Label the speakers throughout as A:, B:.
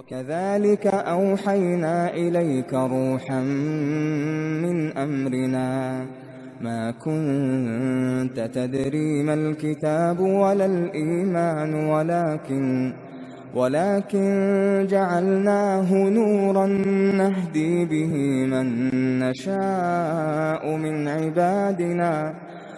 A: وكذلك أوحينا إليك روحا من أمرنا ما كنت تدري ما الكتاب ولا الإيمان ولكن ولكن جعلناه نورا نهدي به من نشاء من عبادنا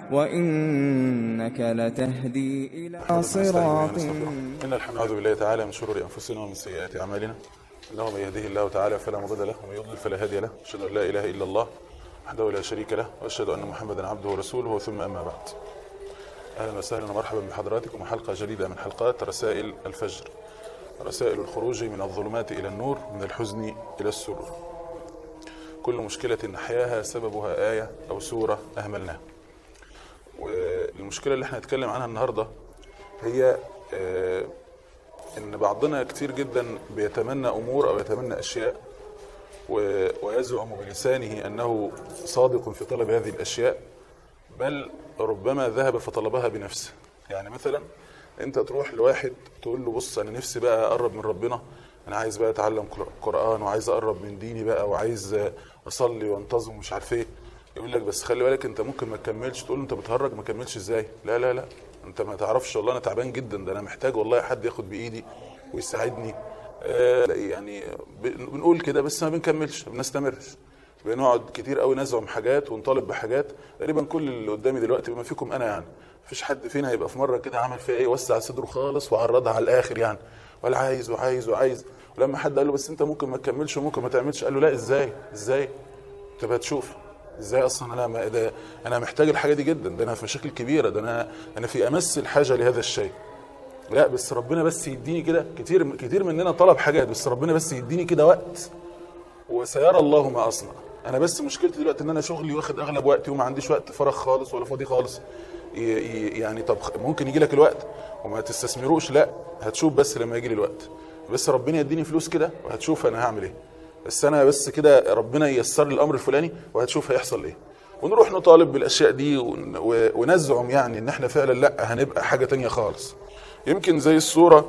A: وإنك لتهدي إلى صراط
B: إن الحمد لله بالله تعالى من شرور أنفسنا ومن سيئات أعمالنا إنه من يهده الله تعالى فلا مضل له ومن يضلل فلا هادي له أشهد أن لا إله إلا الله وحده لا شريك له وأشهد أن محمدا عبده ورسوله ثم أما بعد أهلا وسهلا ومرحبا بحضراتكم وحلقة جديدة من حلقات رسائل الفجر رسائل الخروج من الظلمات إلى النور من الحزن إلى السرور كل مشكلة نحياها سببها آية أو سورة أهملناها والمشكلة اللي احنا هنتكلم عنها النهاردة هي آه، ان بعضنا كتير جدا بيتمنى امور او يتمنى اشياء و- ويزعم بلسانه انه صادق في طلب هذه الاشياء بل ربما ذهب فطلبها بنفسه يعني مثلا انت تروح لواحد تقول له بص انا نفسي بقى اقرب من ربنا انا عايز بقى اتعلم قر- قران وعايز اقرب من ديني بقى وعايز اصلي وانتظم ومش عارف ايه يقول لك بس خلي بالك انت ممكن ما تكملش تقول له انت بتهرج ما كملش ازاي لا لا لا انت ما تعرفش والله انا تعبان جدا ده انا محتاج والله حد ياخد بايدي ويساعدني آه يعني ب- بنقول كده بس ما بنكملش ما بنستمرش بنقعد كتير قوي نزعم حاجات ونطالب بحاجات تقريبا كل اللي قدامي دلوقتي بما فيكم انا يعني مفيش حد فينا هيبقى في مره كده عمل فيها ايه وسع صدره خالص وعرضها على الاخر يعني ولا عايز وعايز وعايز ولما حد قال له بس انت ممكن ما تكملش وممكن ما تعملش قال له لا ازاي ازاي انت هتشوف ازاي اصلا انا ما ده انا محتاج الحاجه دي جدا ده انا في مشاكل كبيره ده انا انا في امس الحاجه لهذا الشيء لا بس ربنا بس يديني كده كتير كتير مننا طلب حاجات بس ربنا بس يديني كده وقت وسيرى الله ما اصنع انا بس مشكلتي دلوقتي ان انا شغلي واخد اغلب وقتي وما عنديش وقت فراغ خالص ولا فاضي خالص ي- ي- يعني طب خ- ممكن يجي لك الوقت وما تستثمروش لا هتشوف بس لما يجي لي الوقت بس ربنا يديني فلوس كده وهتشوف انا هعمل ايه بس انا بس كده ربنا ييسر لي الامر الفلاني وهتشوف هيحصل ايه ونروح نطالب بالاشياء دي ون- و- ونزعم يعني ان احنا فعلا لا هنبقى حاجه تانية خالص يمكن زي الصوره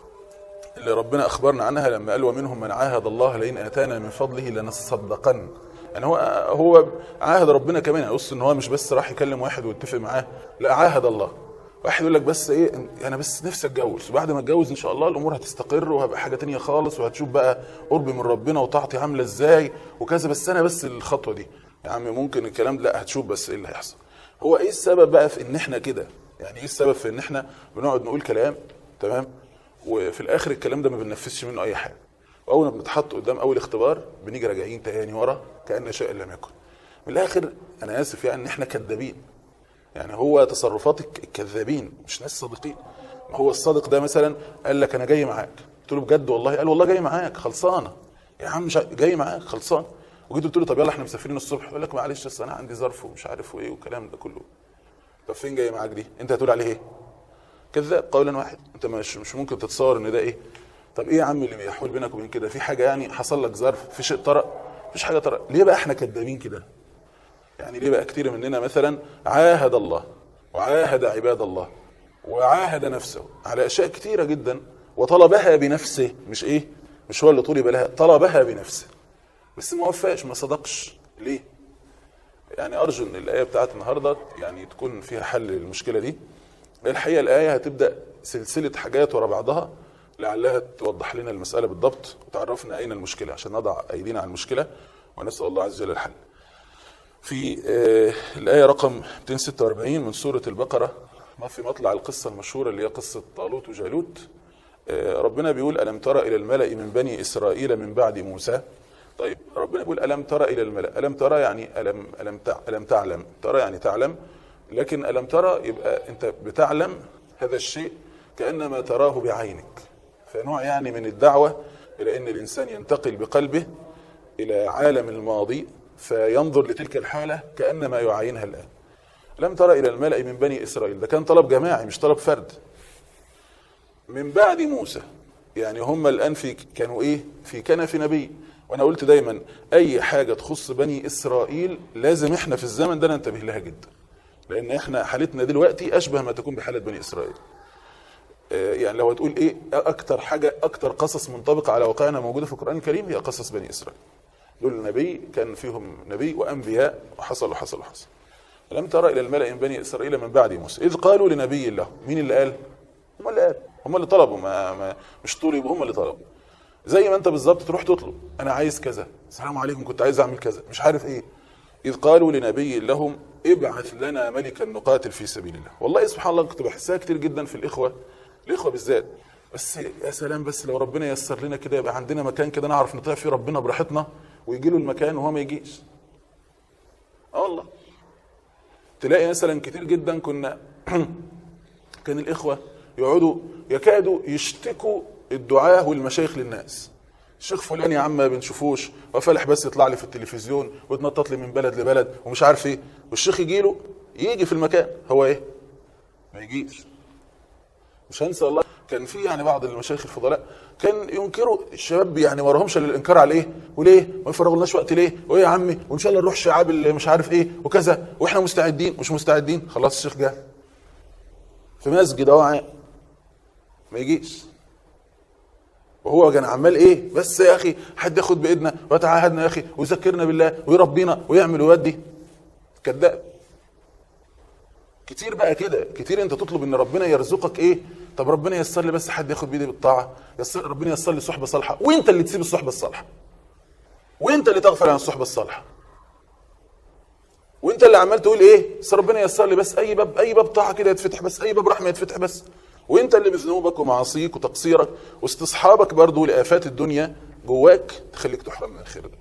B: اللي ربنا اخبرنا عنها لما قال ومنهم من عاهد الله لئن اتانا من فضله لنصدقن يعني هو هو عاهد ربنا كمان يعني بص ان هو مش بس راح يكلم واحد ويتفق معاه لا عاهد الله واحد يقول لك بس ايه انا بس نفسي اتجوز وبعد ما اتجوز ان شاء الله الامور هتستقر وهبقى حاجه تانية خالص وهتشوف بقى قرب من ربنا وطاعتي عامله ازاي وكذا بس انا بس الخطوه دي يا عم ممكن الكلام ده لا هتشوف بس ايه اللي هيحصل هو ايه السبب بقى في ان احنا كده يعني ايه السبب في ان احنا بنقعد نقول كلام تمام وفي الاخر الكلام ده ما بننفذش منه اي حاجه واول ما بنتحط قدام اول اختبار بنيجي راجعين تاني ورا كان شيء لم يكن من الاخر انا اسف يعني ان احنا كذابين يعني هو تصرفات الك- الكذابين مش ناس صادقين ما هو الصادق ده مثلا قال لك انا جاي معاك قلت له بجد والله قال والله جاي معاك خلصانه يا عم مش ع- جاي معاك خلصان وجيت قلت له طب يلا احنا مسافرين الصبح يقول لك معلش بس انا عندي ظرف ومش عارف وايه والكلام ده كله طب فين جاي معاك دي انت هتقول عليه ايه كذاب قولا واحد انت مش مش ممكن تتصور ان ده ايه طب ايه يا عم اللي بيحول بينك وبين كده في حاجه يعني حصل لك ظرف في شيء طرأ مفيش حاجه طرأ ليه بقى احنا كدابين كده يعني ليه بقى كتير مننا مثلا عاهد الله وعاهد عباد الله وعاهد نفسه على اشياء كتيره جدا وطلبها بنفسه مش ايه مش هو اللي طلب لها طلبها بنفسه بس ما وفاش ما صدقش ليه يعني ارجو ان الايه بتاعت النهارده يعني تكون فيها حل للمشكله دي الحقيقه الايه هتبدا سلسله حاجات ورا بعضها لعلها توضح لنا المساله بالضبط وتعرفنا اين المشكله عشان نضع ايدينا على المشكله ونسال الله عز وجل الحل. في آه، الايه رقم 246 من سوره البقره ما في مطلع القصه المشهوره اللي هي قصه طالوت وجالوت آه، ربنا بيقول الم ترى الى الملا من بني اسرائيل من بعد موسى طيب ربنا بيقول الم ترى الى الملا الم ترى يعني الم الم تع- الم تعلم ترى يعني تعلم لكن الم ترى يبقى انت بتعلم هذا الشيء كانما تراه بعينك فنوع يعني من الدعوه الى ان الانسان ينتقل بقلبه الى عالم الماضي فينظر لتلك الحاله كانما يعاينها الان لم ترى الى الملا من بني اسرائيل ده كان طلب جماعي مش طلب فرد من بعد موسى يعني هم الان في كانوا ايه في كنف نبي وانا قلت دايما اي حاجه تخص بني اسرائيل لازم احنا في الزمن ده ننتبه لها جدا لان احنا حالتنا دلوقتي اشبه ما تكون بحاله بني اسرائيل آه، يعني لو هتقول ايه اكتر حاجه اكتر قصص منطبقه على واقعنا موجوده في القران الكريم هي قصص بني اسرائيل دول نبي كان فيهم نبي وانبياء وحصل وحصل وحصل ألم تر إلى الملأ من بني إسرائيل من بعد موسى إذ قالوا لنبي له مين اللي قال؟ هم اللي قال هم اللي طلبوا ما, ما مش طلبوا هم اللي طلبوا زي ما أنت بالظبط تروح تطلب أنا عايز كذا السلام عليكم كنت عايز أعمل كذا مش عارف إيه إذ قالوا لنبي لهم ابعث لنا ملكا نقاتل في سبيل الله والله سبحان الله كنت بحسها كتير جدا في الإخوة الإخوة بالذات بس يا سلام بس لو ربنا ييسر لنا كده يبقى عندنا مكان كده نعرف نطيع فيه ربنا براحتنا ويجي له المكان وهو ما يجيش اه والله تلاقي مثلا كتير جدا كنا كان الاخوه يقعدوا يكادوا يشتكوا الدعاه والمشايخ للناس الشيخ فلان يا عم ما بنشوفوش وفالح بس يطلع لي في التلفزيون ويتنطط لي من بلد لبلد ومش عارف ايه والشيخ يجي له يجي في المكان هو ايه ما يجيش مش هنسى والله كان في يعني بعض المشايخ الفضلاء كان ينكروا الشباب يعني ما وراهمش الا الانكار على ايه وليه ما يفرغلناش وقت ليه وايه يا عمي وان شاء الله نروح شعاب اللي مش عارف ايه وكذا واحنا مستعدين مش مستعدين خلاص الشيخ جه في مسجد اهو قاعد. ما يجيش وهو كان عمال ايه بس يا اخي حد ياخد بايدنا ويتعاهدنا يا اخي ويذكرنا بالله ويربينا ويعمل ويودي كذاب كتير بقى كده كتير انت تطلب ان ربنا يرزقك ايه طب ربنا ييسر لي بس حد ياخد بايدي بالطاعه يسر ربنا ييسر لي صحبه صالحه وانت اللي تسيب الصحبه الصالحه وانت اللي تغفل عن الصحبه الصالحه وانت اللي عمال تقول ايه بس ربنا ييسر لي بس اي باب اي باب طاعه كده يتفتح بس اي باب رحمه يتفتح بس وانت اللي بذنوبك ومعاصيك وتقصيرك واستصحابك برضه لافات الدنيا جواك تخليك تحرم من الخير ده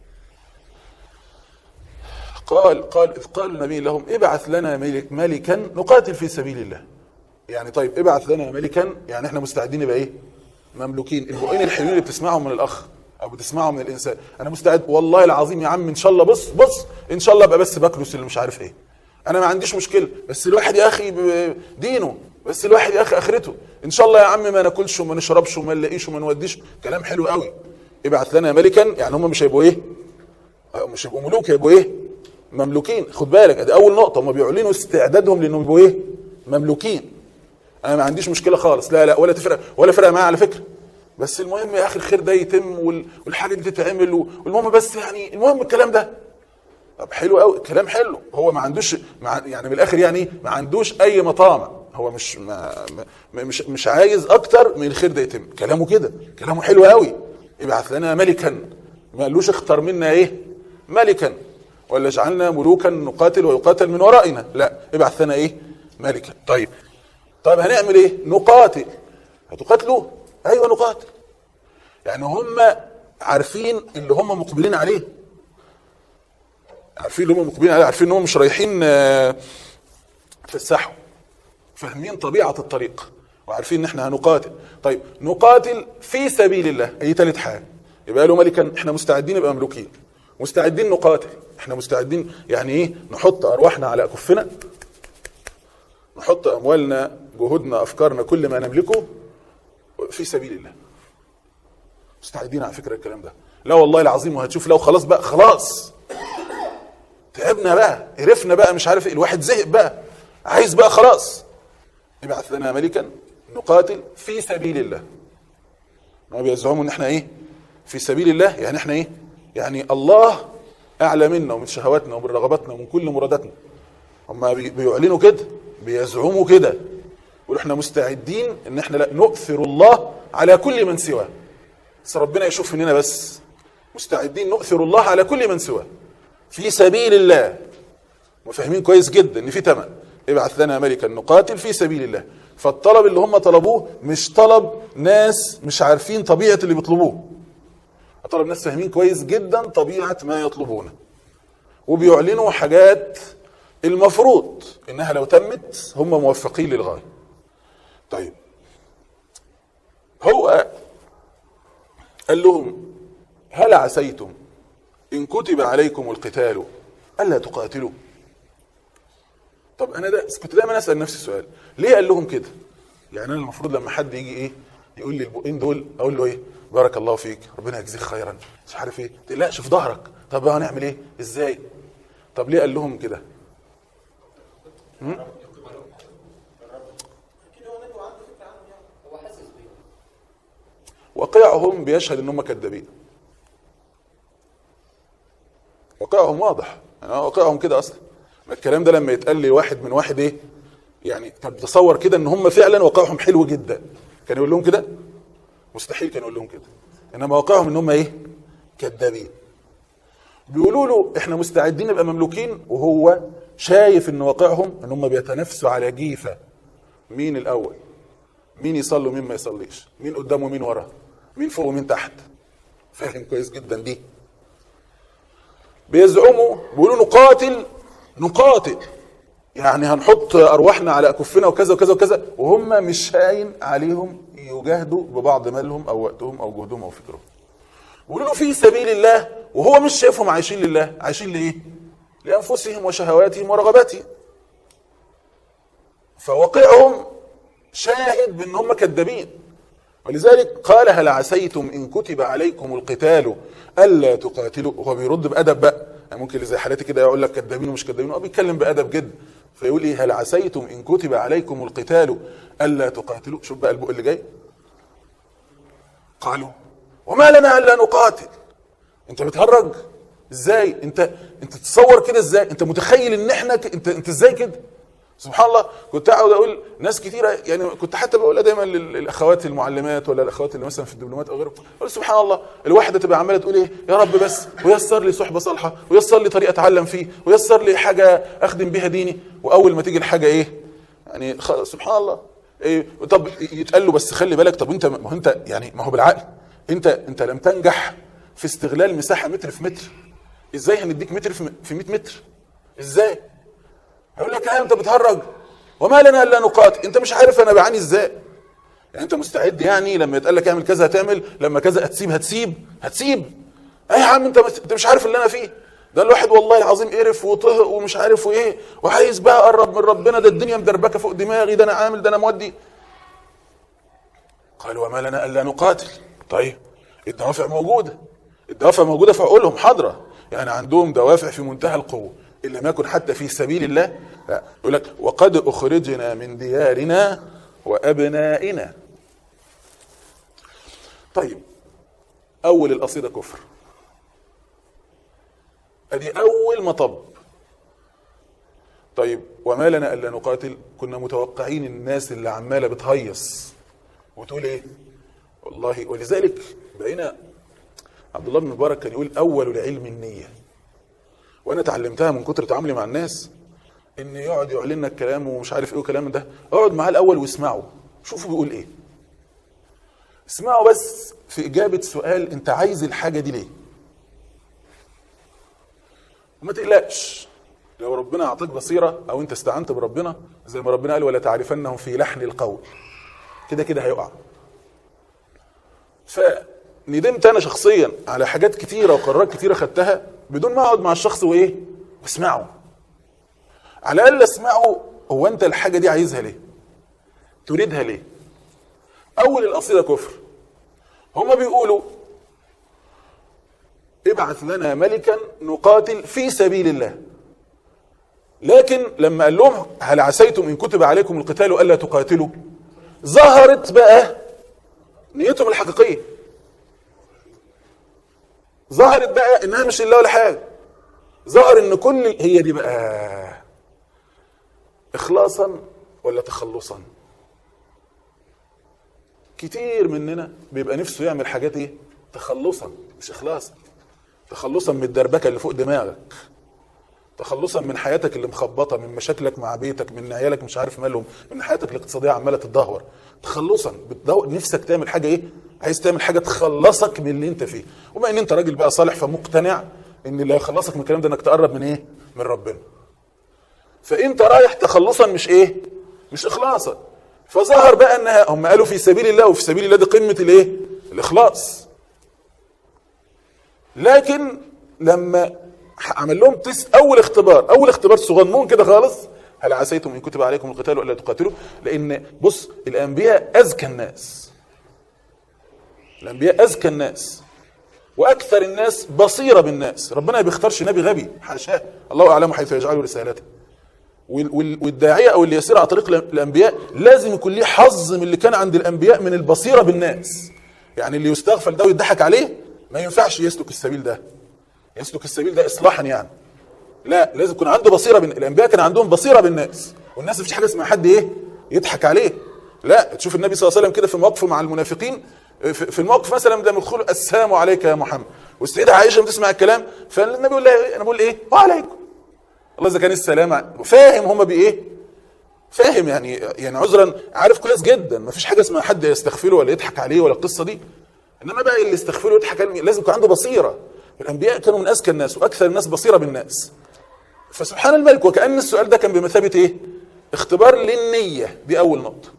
B: قال قال إذ قال النبي لهم ابعث لنا ملك ملكا نقاتل في سبيل الله يعني طيب ابعث لنا ملكا يعني احنا مستعدين نبقى ايه مملوكين البقين الحلوين اللي بتسمعهم من الاخ او بتسمعهم من الانسان انا مستعد والله العظيم يا عم ان شاء الله بص بص ان شاء الله ابقى بس بكنس اللي مش عارف ايه انا ما عنديش مشكله بس الواحد يا اخي ب- دينه بس الواحد يا اخي اخرته ان شاء الله يا عم ما ناكلش وما نشربش وما نلاقيش وما نوديش كلام حلو قوي ابعث لنا ملكا يعني هم مش هيبقوا ايه مش هيبقوا ملوك هيبقوا ايه مملوكين خد بالك ادي اول نقطه هم بيعلنوا استعدادهم لانهم يبقوا ايه مملوكين انا ما عنديش مشكله خالص لا لا ولا تفرق ولا فرق معايا على فكره بس المهم يا اخي الخير ده يتم وال- والحاجه دي تتعمل و- والمهم بس يعني المهم الكلام ده طب حلو قوي الكلام حلو هو ما عندوش مع يعني من الاخر يعني ما عندوش اي مطامع هو مش ما ما مش مش عايز اكتر من الخير ده يتم كلامه كده كلامه حلو قوي ابعث لنا ملكا ما قالوش اختار منا ايه ملكا ولا اجعلنا ملوكا نقاتل ويقاتل من ورائنا لا ابعث لنا ايه ملكا طيب طيب هنعمل ايه نقاتل هتقاتلوا ايوه نقاتل يعني هم عارفين اللي هم مقبلين عليه عارفين اللي هم مقبلين عليه عارفين ان هم مش رايحين آه، يتفسحوا فاهمين طبيعه الطريق وعارفين ان احنا هنقاتل طيب نقاتل في سبيل الله اي ثالث حاجه يبقى له ملكا احنا مستعدين نبقى مملوكين مستعدين نقاتل احنا مستعدين يعني ايه نحط ارواحنا على اكفنا نحط اموالنا جهودنا افكارنا كل ما نملكه في سبيل الله مستعدين على فكره الكلام ده لا والله العظيم وهتشوف لو خلاص بقى خلاص تعبنا بقى قرفنا بقى مش عارف ايه الواحد زهق بقى عايز بقى خلاص ابعث لنا ملكا نقاتل في سبيل الله ما بيزعموا ان احنا ايه في سبيل الله يعني احنا ايه يعني الله اعلى منا ومن شهواتنا ومن رغباتنا ومن كل مراداتنا هم بي- بيعلنوا كده بيزعموا كده يقولوا احنا مستعدين ان احنا لا نؤثر الله على كل من سواه بس ربنا يشوف مننا بس مستعدين نؤثر الله على كل من سواه في سبيل الله وفاهمين كويس جدا ان في تمن ابعث لنا ملكا نقاتل في سبيل الله فالطلب اللي هم طلبوه مش طلب ناس مش عارفين طبيعه اللي بيطلبوه طلب ناس فاهمين كويس جدا طبيعه ما يطلبونه وبيعلنوا حاجات المفروض انها لو تمت هم موفقين للغايه طيب هو قال لهم هل عسيتم إن كتب عليكم القتال ألا تقاتلوا طب أنا ده كنت دايما أسأل نفسي السؤال ليه قال لهم كده يعني أنا المفروض لما حد يجي إيه يقول لي البقين دول أقول له إيه بارك الله فيك ربنا يجزيك خيرا مش عارف إيه تقلقش في ظهرك طب هنعمل إيه إزاي طب ليه قال لهم كده واقعهم بيشهد ان هم كذابين واقعهم واضح يعني هو واقعهم كده اصلا الكلام ده لما يتقال لي واحد من واحد ايه يعني طب تصور كده ان هم فعلا واقعهم حلو جدا كان يقول لهم كده مستحيل كان يقول لهم كده انما واقعهم ان هم ايه كذابين بيقولوا له احنا مستعدين نبقى مملوكين وهو شايف ان واقعهم ان هم بيتنافسوا على جيفه مين الاول مين يصلي ومين ما يصليش مين قدامه ومين وراه مين فوق ومين تحت فاهم كويس جدا دي بيزعموا بيقولوا نقاتل نقاتل يعني هنحط ارواحنا على اكفنا وكذا وكذا وكذا وهم مش هاين عليهم يجاهدوا ببعض مالهم او وقتهم او جهدهم او فكرهم بيقولوا له في سبيل الله وهو مش شايفهم عايشين لله عايشين لايه لانفسهم وشهواتهم ورغباتهم فواقعهم شاهد بان هم كذابين ولذلك قال هل عسيتم ان كتب عليكم القتال الا تقاتلوا هو بيرد بادب بقى يعني ممكن زي حالاتي كده يقول لك كذابين ومش كذابين هو بيتكلم بادب جدا فيقول ايه هل عسيتم ان كتب عليكم القتال الا تقاتلوا شوف بقى البق اللي جاي قالوا وما لنا الا نقاتل انت بتهرج ازاي انت انت تتصور كده ازاي انت متخيل ان احنا ك... انت انت ازاي كده سبحان الله كنت اقعد اقول ناس كثيره يعني كنت حتى بقولها دايما لل- للاخوات المعلمات ولا الاخوات اللي مثلا في الدبلومات او غيره اقول سبحان الله الواحده تبقى عماله تقول ايه يا رب بس ويسر لي صحبه صالحه ويسر لي طريقه اتعلم فيه ويسر لي حاجه اخدم بيها ديني واول ما تيجي الحاجه ايه يعني خ- سبحان الله إيه طب يتقال له بس خلي بالك طب انت ما هو انت يعني ما هو بالعقل انت انت لم تنجح في استغلال مساحه متر في متر ازاي هنديك متر في في 100 متر ازاي يقول لك لا انت بتهرج وما لنا الا نقاتل انت مش عارف انا بعاني ازاي يعني انت مستعد يعني لما يتقال لك اعمل كذا هتعمل لما كذا هتسيب هتسيب هتسيب اي يا عم انت مس- انت مش عارف اللي انا فيه ده الواحد والله العظيم قرف وطهق ومش عارف وايه وعايز بقى اقرب من ربنا ده الدنيا مدربكه فوق دماغي ده انا عامل ده انا مودي قال وما لنا الا نقاتل طيب الدوافع موجوده الدوافع موجوده في عقولهم حاضره يعني عندهم دوافع في منتهى القوه ان لم يكن حتى في سبيل الله لا يقول لك وقد اخرجنا من ديارنا وابنائنا طيب اول القصيده كفر ادي اول مطب طيب وما لنا الا نقاتل كنا متوقعين الناس اللي عماله بتهيص وتقول ايه والله ولذلك بقينا عبد الله بن مبارك كان يقول اول العلم النيه وانا اتعلمتها من كتر تعاملي مع الناس ان يقعد يعلن لنا الكلام ومش عارف ايه وكلام ده اقعد معاه الاول واسمعه شوفوا بيقول ايه اسمعوا بس في اجابه سؤال انت عايز الحاجه دي ليه وما تقلقش لو ربنا اعطاك بصيره او انت استعنت بربنا زي ما ربنا قال ولا تعرفنهم في لحن القول كده كده هيقع فندمت انا شخصيا على حاجات كتيره وقرارات كتيره خدتها بدون ما اقعد مع الشخص وايه واسمعه على الاقل اسمعه هو انت الحاجه دي عايزها ليه تريدها ليه اول القصيده كفر هما بيقولوا ابعث لنا ملكا نقاتل في سبيل الله لكن لما قال لهم هل عسيتم ان كتب عليكم القتال الا تقاتلوا ظهرت بقى نيتهم الحقيقيه ظهرت بقى انها مش لله ولا حاجه ظهر ان كل هي دي بقى اخلاصا ولا تخلصا كتير مننا بيبقى نفسه يعمل حاجات ايه تخلصا مش اخلاصا تخلصا من الدربكه اللي فوق دماغك تخلصا من حياتك اللي مخبطه من مشاكلك مع بيتك من عيالك مش عارف مالهم من حياتك الاقتصاديه عماله تتدهور تخلصا بتدور نفسك تعمل حاجه ايه عايز تعمل حاجه تخلصك من اللي انت فيه وبما ان انت راجل بقى صالح فمقتنع ان اللي هيخلصك من الكلام ده انك تقرب من ايه من ربنا فانت رايح تخلصا مش ايه مش اخلاصا فظهر بقى انها هم قالوا في سبيل الله وفي سبيل الله دي قمه الايه الاخلاص لكن لما عمل لهم تست اول اختبار اول اختبار صغنون كده خالص هل عسيتم ان كتب عليكم القتال الا تقاتلوا لان بص الانبياء اذكى الناس الانبياء اذكى الناس واكثر الناس بصيره بالناس ربنا ما بيختارش نبي غبي حاشاه الله اعلم حيث يجعل رسالته وال- وال- والداعيه او اللي يسير على طريق الانبياء لازم يكون ليه حظ من اللي كان عند الانبياء من البصيره بالناس يعني اللي يستغفل ده ويضحك عليه ما ينفعش يسلك السبيل ده يسلك السبيل ده اصلاحا يعني لا لازم يكون عنده بصيره بين الانبياء كان عندهم بصيره بالناس والناس مفيش حاجه اسمها حد ايه يضحك عليه لا تشوف النبي صلى الله عليه وسلم كده في مواقفه مع المنافقين في في الموقف مثلا ده يدخلوا السلام عليك يا محمد والسيده عائشه بتسمع الكلام فالنبي يقول لها انا بقول ايه وعليكم الله اذا كان السلام فاهم هما بايه فاهم يعني يعني عذرا عارف كويس جدا ما فيش حاجه اسمها حد يستغفره ولا يضحك عليه ولا القصه دي انما بقى اللي يستغفره ويضحك عليه لازم يكون عنده بصيره الانبياء كانوا من اذكى الناس واكثر الناس بصيره بالناس فسبحان الملك وكان السؤال ده كان بمثابه ايه اختبار للنيه دي اول نقطه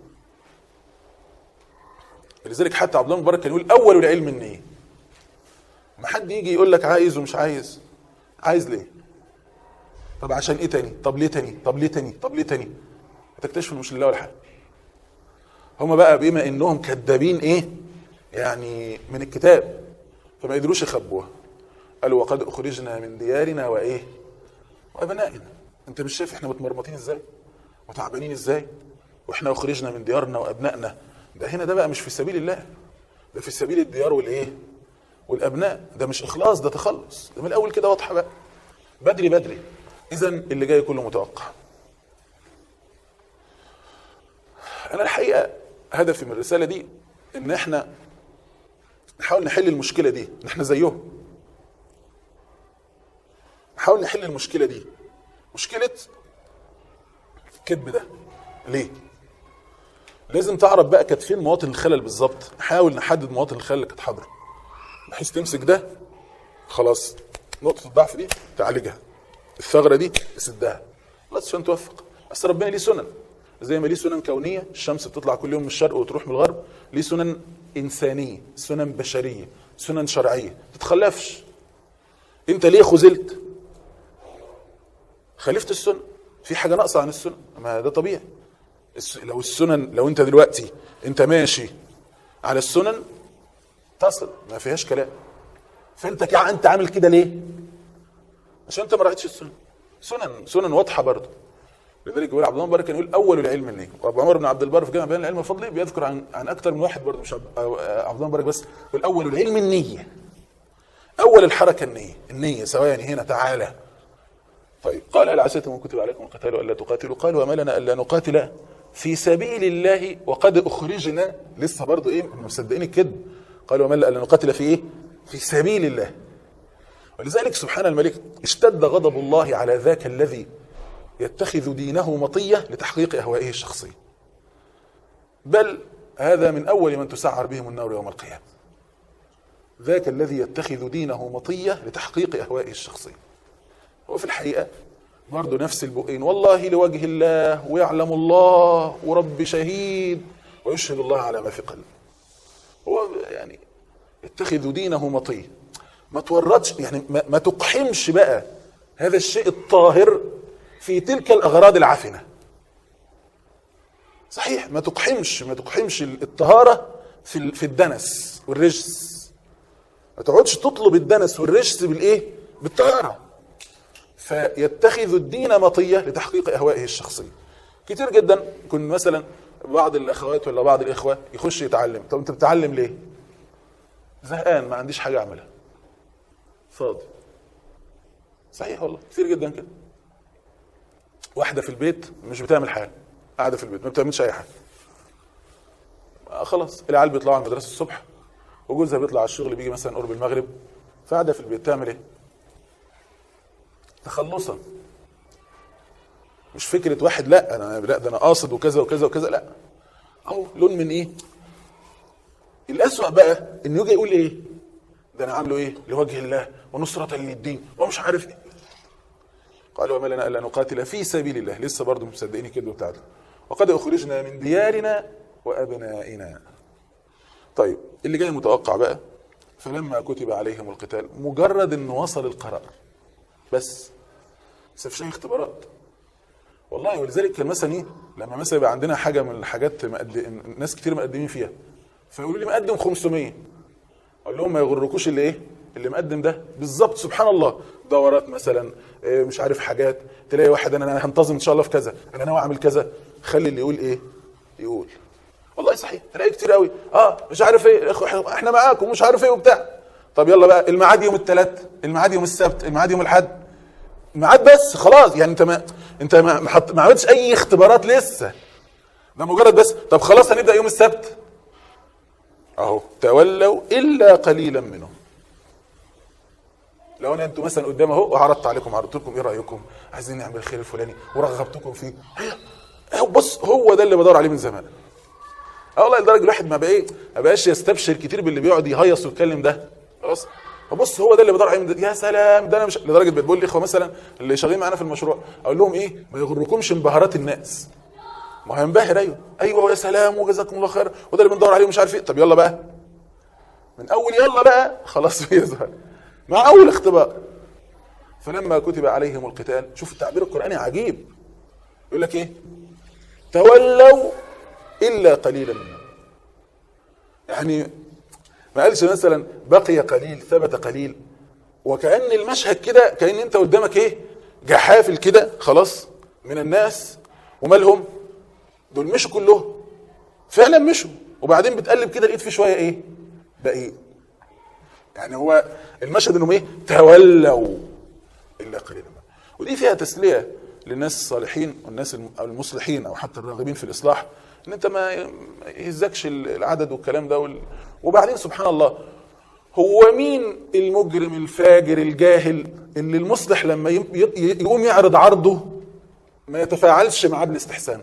B: لذلك حتى عبد الله المبارك كان يقول اول العلم النيه ما حد يجي يقول لك عايز ومش عايز عايز ليه طب عشان ايه تاني طب ليه تاني طب ليه تاني طب ليه تاني هتكتشف مش لله ولا حاجه هما بقى بما انهم كذابين ايه يعني من الكتاب فما يقدروش يخبوها قالوا وقد اخرجنا من ديارنا وايه وابنائنا انت مش شايف احنا متمرمطين ازاي وتعبانين ازاي واحنا اخرجنا من ديارنا وابنائنا ده هنا ده بقى مش في سبيل الله ده في سبيل الديار والايه والابناء ده مش اخلاص ده تخلص ده من الاول كده واضحه بقى بدري بدري اذا اللي جاي كله متوقع انا الحقيقه هدفي من الرساله دي ان احنا نحاول نحل المشكله دي ان احنا زيهم نحاول نحل المشكله دي مشكله الكذب ده ليه لازم تعرف بقى كانت فين مواطن الخلل بالظبط نحاول نحدد مواطن الخلل اللي كانت حاضره بحيث تمسك ده خلاص نقطه الضعف دي تعالجها الثغره دي تسدها خلاص عشان توفق بس ربنا ليه سنن زي ما ليه سنن كونيه الشمس بتطلع كل يوم من الشرق وتروح من الغرب ليه سنن انسانيه سنن بشريه سنن شرعيه ما تتخلفش انت ليه خذلت خالفت السنه في حاجه ناقصه عن السنه ما ده طبيعي الس- لو السنن لو انت دلوقتي انت ماشي على السنن تصل ما فيهاش كلام فانت كا انت عامل كده ليه عشان انت ما راعيتش السنن سنن سنن واضحه برضه لذلك يقول عبد الله مبارك كان يقول اول العلم النيه وابو عمر بن عبد البر في جامع بيان العلم والفضل بيذكر عن عن اكثر من واحد برضه مش عبد عبد الله مبارك بس يقول اول العلم النيه اول الحركه النيه النيه سواء يعني هنا تعالى طيب قال هل عسيتم ان كتب عليكم القتال والا تقاتلوا قال وما لنا الا نقاتل في سبيل الله وقد اخرجنا لسه برضه ايه مصدقين الكذب قال وما لنا الا نقاتل في ايه في سبيل الله ولذلك سبحان الملك اشتد غضب الله على ذاك الذي يتخذ دينه مطيه لتحقيق اهوائه الشخصيه بل هذا من اول من تسعر بهم النار يوم القيامه ذاك الذي يتخذ دينه مطيه لتحقيق اهوائه الشخصيه هو في الحقيقة برضه نفس البقين والله لوجه الله ويعلم الله ورب شهيد ويشهد الله على ما في قلبه هو يعني يتخذ دينه مطية ما تورطش يعني ما, ما تقحمش بقى هذا الشيء الطاهر في تلك الأغراض العفنة صحيح ما تقحمش ما تقحمش الطهارة في ال- في الدنس والرجس ما تقعدش تطلب الدنس والرجس بالايه بالطهاره فيتخذ الدين مطيه لتحقيق اهوائه الشخصيه كتير جدا يكون مثلا بعض الاخوات ولا بعض الاخوه يخش يتعلم طب انت بتتعلم ليه زهقان ما عنديش حاجه اعملها فاضي صحيح والله كتير جدا كده واحده في البيت مش بتعمل حاجه قاعده في البيت ما بتعملش اي حاجه آه خلاص العيال بيطلعوا على المدرسه الصبح وجوزها بيطلع على الشغل بيجي مثلا قرب المغرب فقاعده في البيت تعمل ايه تخلصا مش فكره واحد لا انا لا ده انا قاصد وكذا وكذا وكذا لا اهو لون من ايه الاسوأ بقى انه يجي يقول ايه ده انا عامله ايه لوجه الله ونصرة للدين ومش عارف ايه قال وما لنا الا نقاتل في سبيل الله لسه برضه مصدقين كده بتاعته وقد اخرجنا من ديارنا وابنائنا طيب اللي جاي متوقع بقى فلما كتب عليهم القتال مجرد انه وصل القرار بس بس مفيش اي اختبارات والله ولذلك كان مثلا ايه لما مثلا يبقى عندنا حاجه من الحاجات مقد... ناس كتير مقدمين فيها فيقولوا لي مقدم 500 اقول لهم ما يغركوش اللي ايه اللي مقدم ده بالظبط سبحان الله دورات مثلا إيه مش عارف حاجات تلاقي واحد انا انا هنتظم ان شاء الله في كذا انا ناوي اعمل كذا خلي اللي يقول ايه يقول والله صحيح تلاقي كتير قوي اه مش عارف ايه إخ- احنا معاكم ومش عارف ايه وبتاع طب يلا بقى الميعاد يوم الثلاث الميعاد يوم السبت الميعاد يوم الاحد ميعاد بس خلاص يعني انت ما انت ما ما حط- ما عملتش اي اختبارات لسه ده مجرد بس طب خلاص هنبدا يوم السبت اهو تولوا الا قليلا منهم لو انا انتوا مثلا قدام اهو وعرضت عليكم عرضت لكم ايه رايكم عايزين نعمل الخير الفلاني ورغبتكم فيه هي هو بص هو ده اللي بدور عليه من زمان اه والله لدرجه الواحد ما بقى ايه ما بقاش يستبشر كتير باللي بيقعد يهيص ويتكلم ده خلاص فبص هو ده اللي بدور عليه من ده. يا سلام ده انا مش لدرجه بتقول لي اخوه مثلا اللي شغالين معانا في المشروع اقول لهم ايه ما يغركمش انبهارات الناس ما هو ينبهر ايوه ايوه يا سلام وجزاكم الله خير وده اللي بندور عليه ومش عارف ايه طب يلا بقى من اول يلا بقى خلاص بيظهر مع اول اختبار فلما كتب عليهم القتال شوف التعبير القراني عجيب يقول لك ايه تولوا الا قليلا منهم يعني ما قالش مثلا بقي قليل ثبت قليل وكأن المشهد كده كأن انت قدامك ايه جحافل كده خلاص من الناس ومالهم دول مشوا كلهم فعلا مشوا وبعدين بتقلب كده لقيت في شويه ايه بقي يعني هو المشهد انهم ايه تولوا الا قليلا منهم. ودي فيها تسليه للناس الصالحين والناس الم- أو المصلحين او حتى الراغبين في الاصلاح ان انت ما ما يهزكش العدد والكلام ده وال... وبعدين سبحان الله هو مين المجرم الفاجر الجاهل اللي المصلح لما يم- ي- يقوم يعرض عرضه ما يتفاعلش معاه بالاستحسان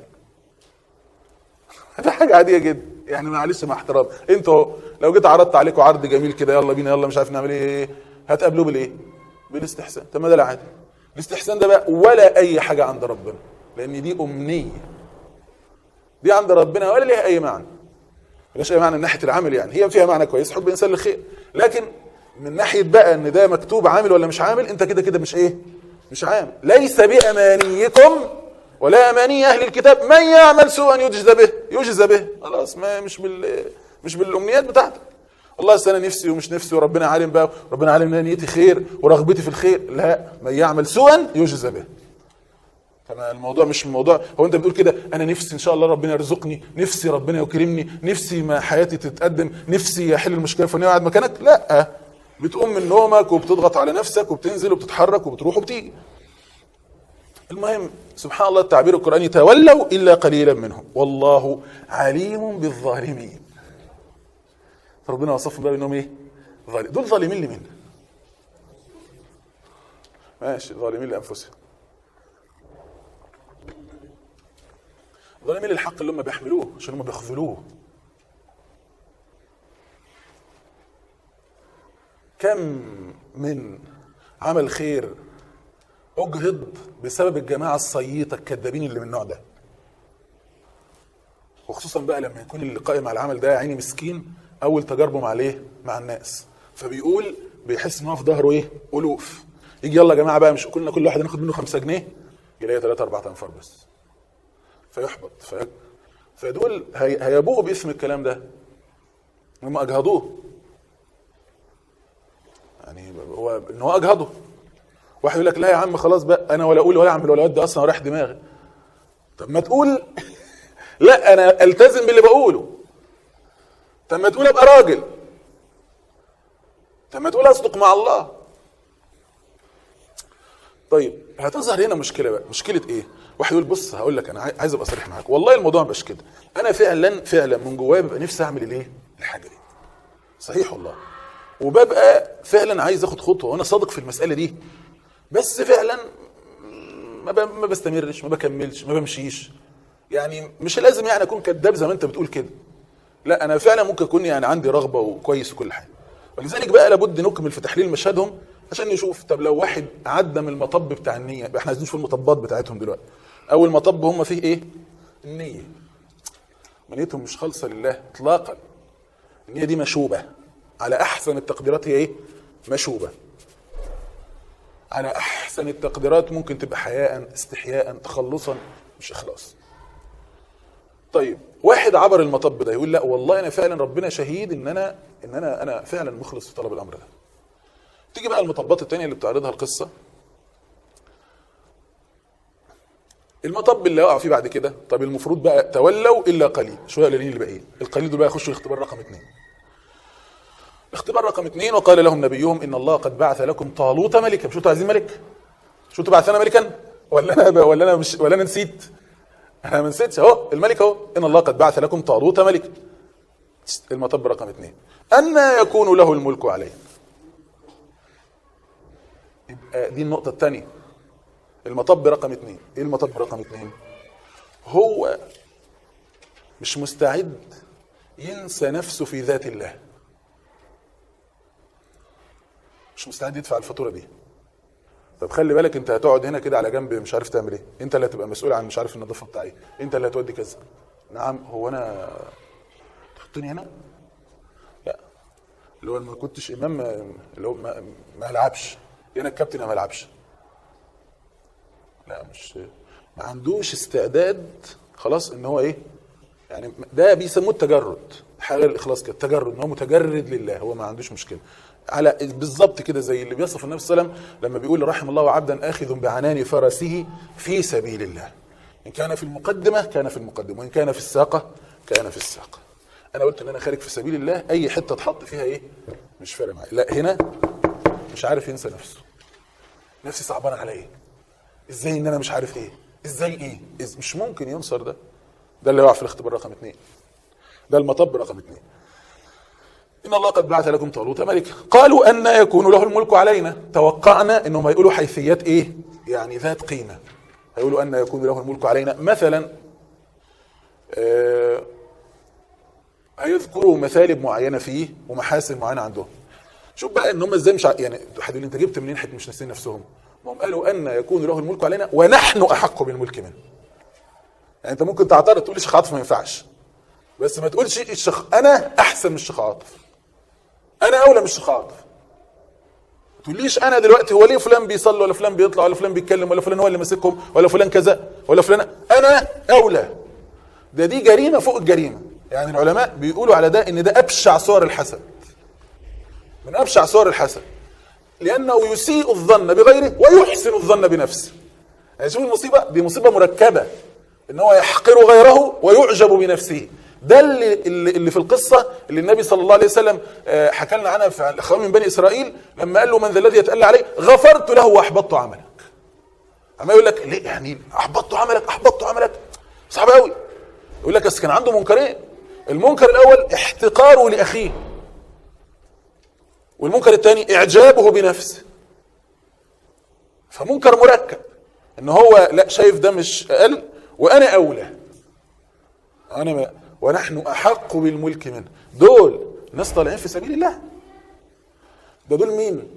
B: ده حاجه عاديه جدا يعني معلش مع احترام انتوا لو جيت عرضت عليكم عرض جميل كده يلا بينا يلا مش عارف نعمل ايه هتقابلوه بالايه بالاستحسان طب ما ده العادي الاستحسان ده بقى ولا اي حاجه عند ربنا لان دي امنيه دي عند ربنا ولا ليها اي معنى ملهاش اي معنى من ناحيه العمل يعني هي فيها معنى كويس حب الانسان للخير لكن من ناحيه بقى ان ده مكتوب عامل ولا مش عامل انت كده كده مش ايه مش عامل ليس بامانيكم ولا اماني اهل الكتاب من يعمل سوءا يجزى به يجزى به خلاص ما مش بال مش بالامنيات بتاعتك والله أصل انا نفسي ومش نفسي وربنا عالم بقى ربنا عالم ان أنا نيتي خير ورغبتي في الخير لا من يعمل سوءا يجزى به فما الموضوع مش موضوع هو انت بتقول كده انا نفسي ان شاء الله ربنا يرزقني نفسي ربنا يكرمني نفسي ما حياتي تتقدم نفسي احل المشكله الفلانيه وقاعد مكانك لا بتقوم من نومك وبتضغط على نفسك وبتنزل وبتتحرك وبتروح وبتيجي المهم سبحان الله التعبير القراني تولوا الا قليلا منهم والله عليم بالظالمين فربنا وصفهم بقى انهم ايه ظالم دول ظالمين لمين ماشي ظالمين لانفسهم ظالمين للحق اللي هم بيحملوه عشان هم بيخذلوه كم من عمل خير اجهض بسبب الجماعه الصييطه الكذابين اللي من النوع ده وخصوصا بقى لما يكون اللي قائم على العمل ده يا عيني مسكين اول تجاربه مع الايه مع الناس فبيقول بيحس ان هو في ظهره ايه الوف يجي يلا يا جماعه بقى مش كلنا كل واحد ناخد منه 5 جنيه يلاقي 3 4 انفار بس فيحبط في فدول هي- هيبوءوا باسم الكلام ده هم اجهضوه يعني هو ان هو اجهضه واحد يقول لك لا يا عم خلاص بقى انا ولا اقول ولا اعمل ولا اودي اصلا رايح دماغي طب ما تقول لا انا التزم باللي بقوله طب ما تقول ابقى راجل طب ما تقول اصدق مع الله طيب هتظهر هنا مشكله بقى مشكله ايه واحد يقول بص هقول لك انا عاي- عايز ابقى صريح معاك والله الموضوع مش كده انا فعلا فعلا من جوايا ببقى نفسي اعمل الايه الحاجه دي صحيح والله وببقى فعلا عايز اخد خطوه وانا صادق في المساله دي بس فعلا ما ب- ما بستمرش ما بكملش ما بمشيش يعني مش لازم يعني اكون كذاب زي ما انت بتقول كده لا انا فعلا ممكن اكون يعني عندي رغبه وكويس وكل حاجه ولذلك بقى لابد نكمل في تحليل مشهدهم عشان نشوف طب لو واحد عدى من المطب بتاع النيه يبقى احنا عايزين نشوف المطبات بتاعتهم دلوقتي اول مطب هم فيه ايه النيه نيتهم مش خالصه لله اطلاقا النيه دي مشوبه على احسن التقديرات هي ايه مشوبه على احسن التقديرات ممكن تبقى حياء استحياء تخلصا مش اخلاص طيب واحد عبر المطب ده يقول لا والله انا فعلا ربنا شهيد ان انا ان انا انا فعلا مخلص في طلب الامر ده تيجي بقى المطبات التانية اللي بتعرضها القصة المطب اللي وقع فيه بعد كده طب المفروض بقى تولوا الا قليل شويه قليلين اللي باقيين القليل دول بقى يخشوا الاختبار رقم اثنين الاختبار رقم اثنين وقال لهم نبيهم ان الله قد بعث لكم طالوت ملكا مش انتوا عايزين ملك مش انتوا بعثنا ملكا ولا انا ولا انا مش ولا انا نسيت انا ما نسيتش اهو الملك اهو ان الله قد بعث لكم طالوت ملكا المطب رقم اثنين أن يكون له الملك عليه يبقى دي النقطة الثانية المطب رقم اثنين ايه المطب رقم اثنين هو مش مستعد ينسى نفسه في ذات الله مش مستعد يدفع الفاتورة دي طب خلي بالك انت هتقعد هنا كده على جنب مش عارف تعمل ايه انت اللي هتبقى مسؤول عن مش عارف النظافه بتاعي انت اللي هتودي كذا نعم هو انا تحطني هنا لا اللي هو ما كنتش امام ما- اللي هو ما, ما العبش انا الكابتن ما العبش لا مش ما عندوش استعداد خلاص ان هو ايه يعني ده بيسموه التجرد حاجه الاخلاص كده التجرد ان هو متجرد لله هو ما عندوش مشكله على بالظبط كده زي اللي بيصف النبي صلى الله عليه وسلم لما بيقول رحم الله عبدا اخذ بعنان فرسه في سبيل الله ان كان في المقدمه كان في المقدمه وان كان في الساقه كان في الساقه انا قلت ان انا خارج في سبيل الله اي حته اتحط فيها ايه مش فارق معايا لا هنا مش عارف ينسى نفسه نفسي صعبان عليا ازاي ان انا مش عارف ايه ازاي ايه إز... مش ممكن ينصر ده ده اللي يقع في الاختبار رقم اثنين ده المطب رقم اثنين ان الله قد بعث لكم طالوت ملكا قالوا ان يكون له الملك علينا توقعنا انهم هيقولوا حيثيات ايه يعني ذات قيمه هيقولوا ان يكون له الملك علينا مثلا آه هيذكروا مثالب معينه فيه ومحاسن معينه عندهم شوف بقى ان هم ازاي مش ع... يعني حد يقول انت جبت منين حته مش ناسين نفسهم ما هم قالوا ان يكون له الملك علينا ونحن احق بالملك منه يعني انت ممكن تعترض تقول الشيخ عاطف ما ينفعش بس ما تقولش الشيخ انا احسن من الشيخ عاطف انا اولى من الشيخ عاطف ما تقوليش انا دلوقتي هو ليه فلان بيصلي ولا فلان بيطلع ولا فلان بيتكلم ولا فلان هو اللي ماسكهم ولا فلان كذا ولا فلان انا اولى ده دي جريمه فوق الجريمه يعني العلماء بيقولوا على ده ان ده ابشع صور الحسد من ابشع صور الحسد لانه يسيء الظن بغيره ويحسن الظن بنفسه يعني شوف المصيبه دي مصيبه مركبه ان هو يحقر غيره ويعجب بنفسه ده اللي اللي في القصه اللي النبي صلى الله عليه وسلم آه، حكى لنا عنها في الاخوان من بني اسرائيل لما قال له من ذا الذي يتألى عليه غفرت له واحبطت عملك عمال يقول لك ليه يعني احبطت عملك احبطت عملك صعب قوي يقول لك بس كان عنده منكرين المنكر الاول احتقاره لاخيه والمنكر الثاني اعجابه بنفسه فمنكر مركب ان هو لا شايف ده مش اقل وانا اولى انا ما ونحن احق بالملك منه دول ناس طالعين في سبيل الله ده دول مين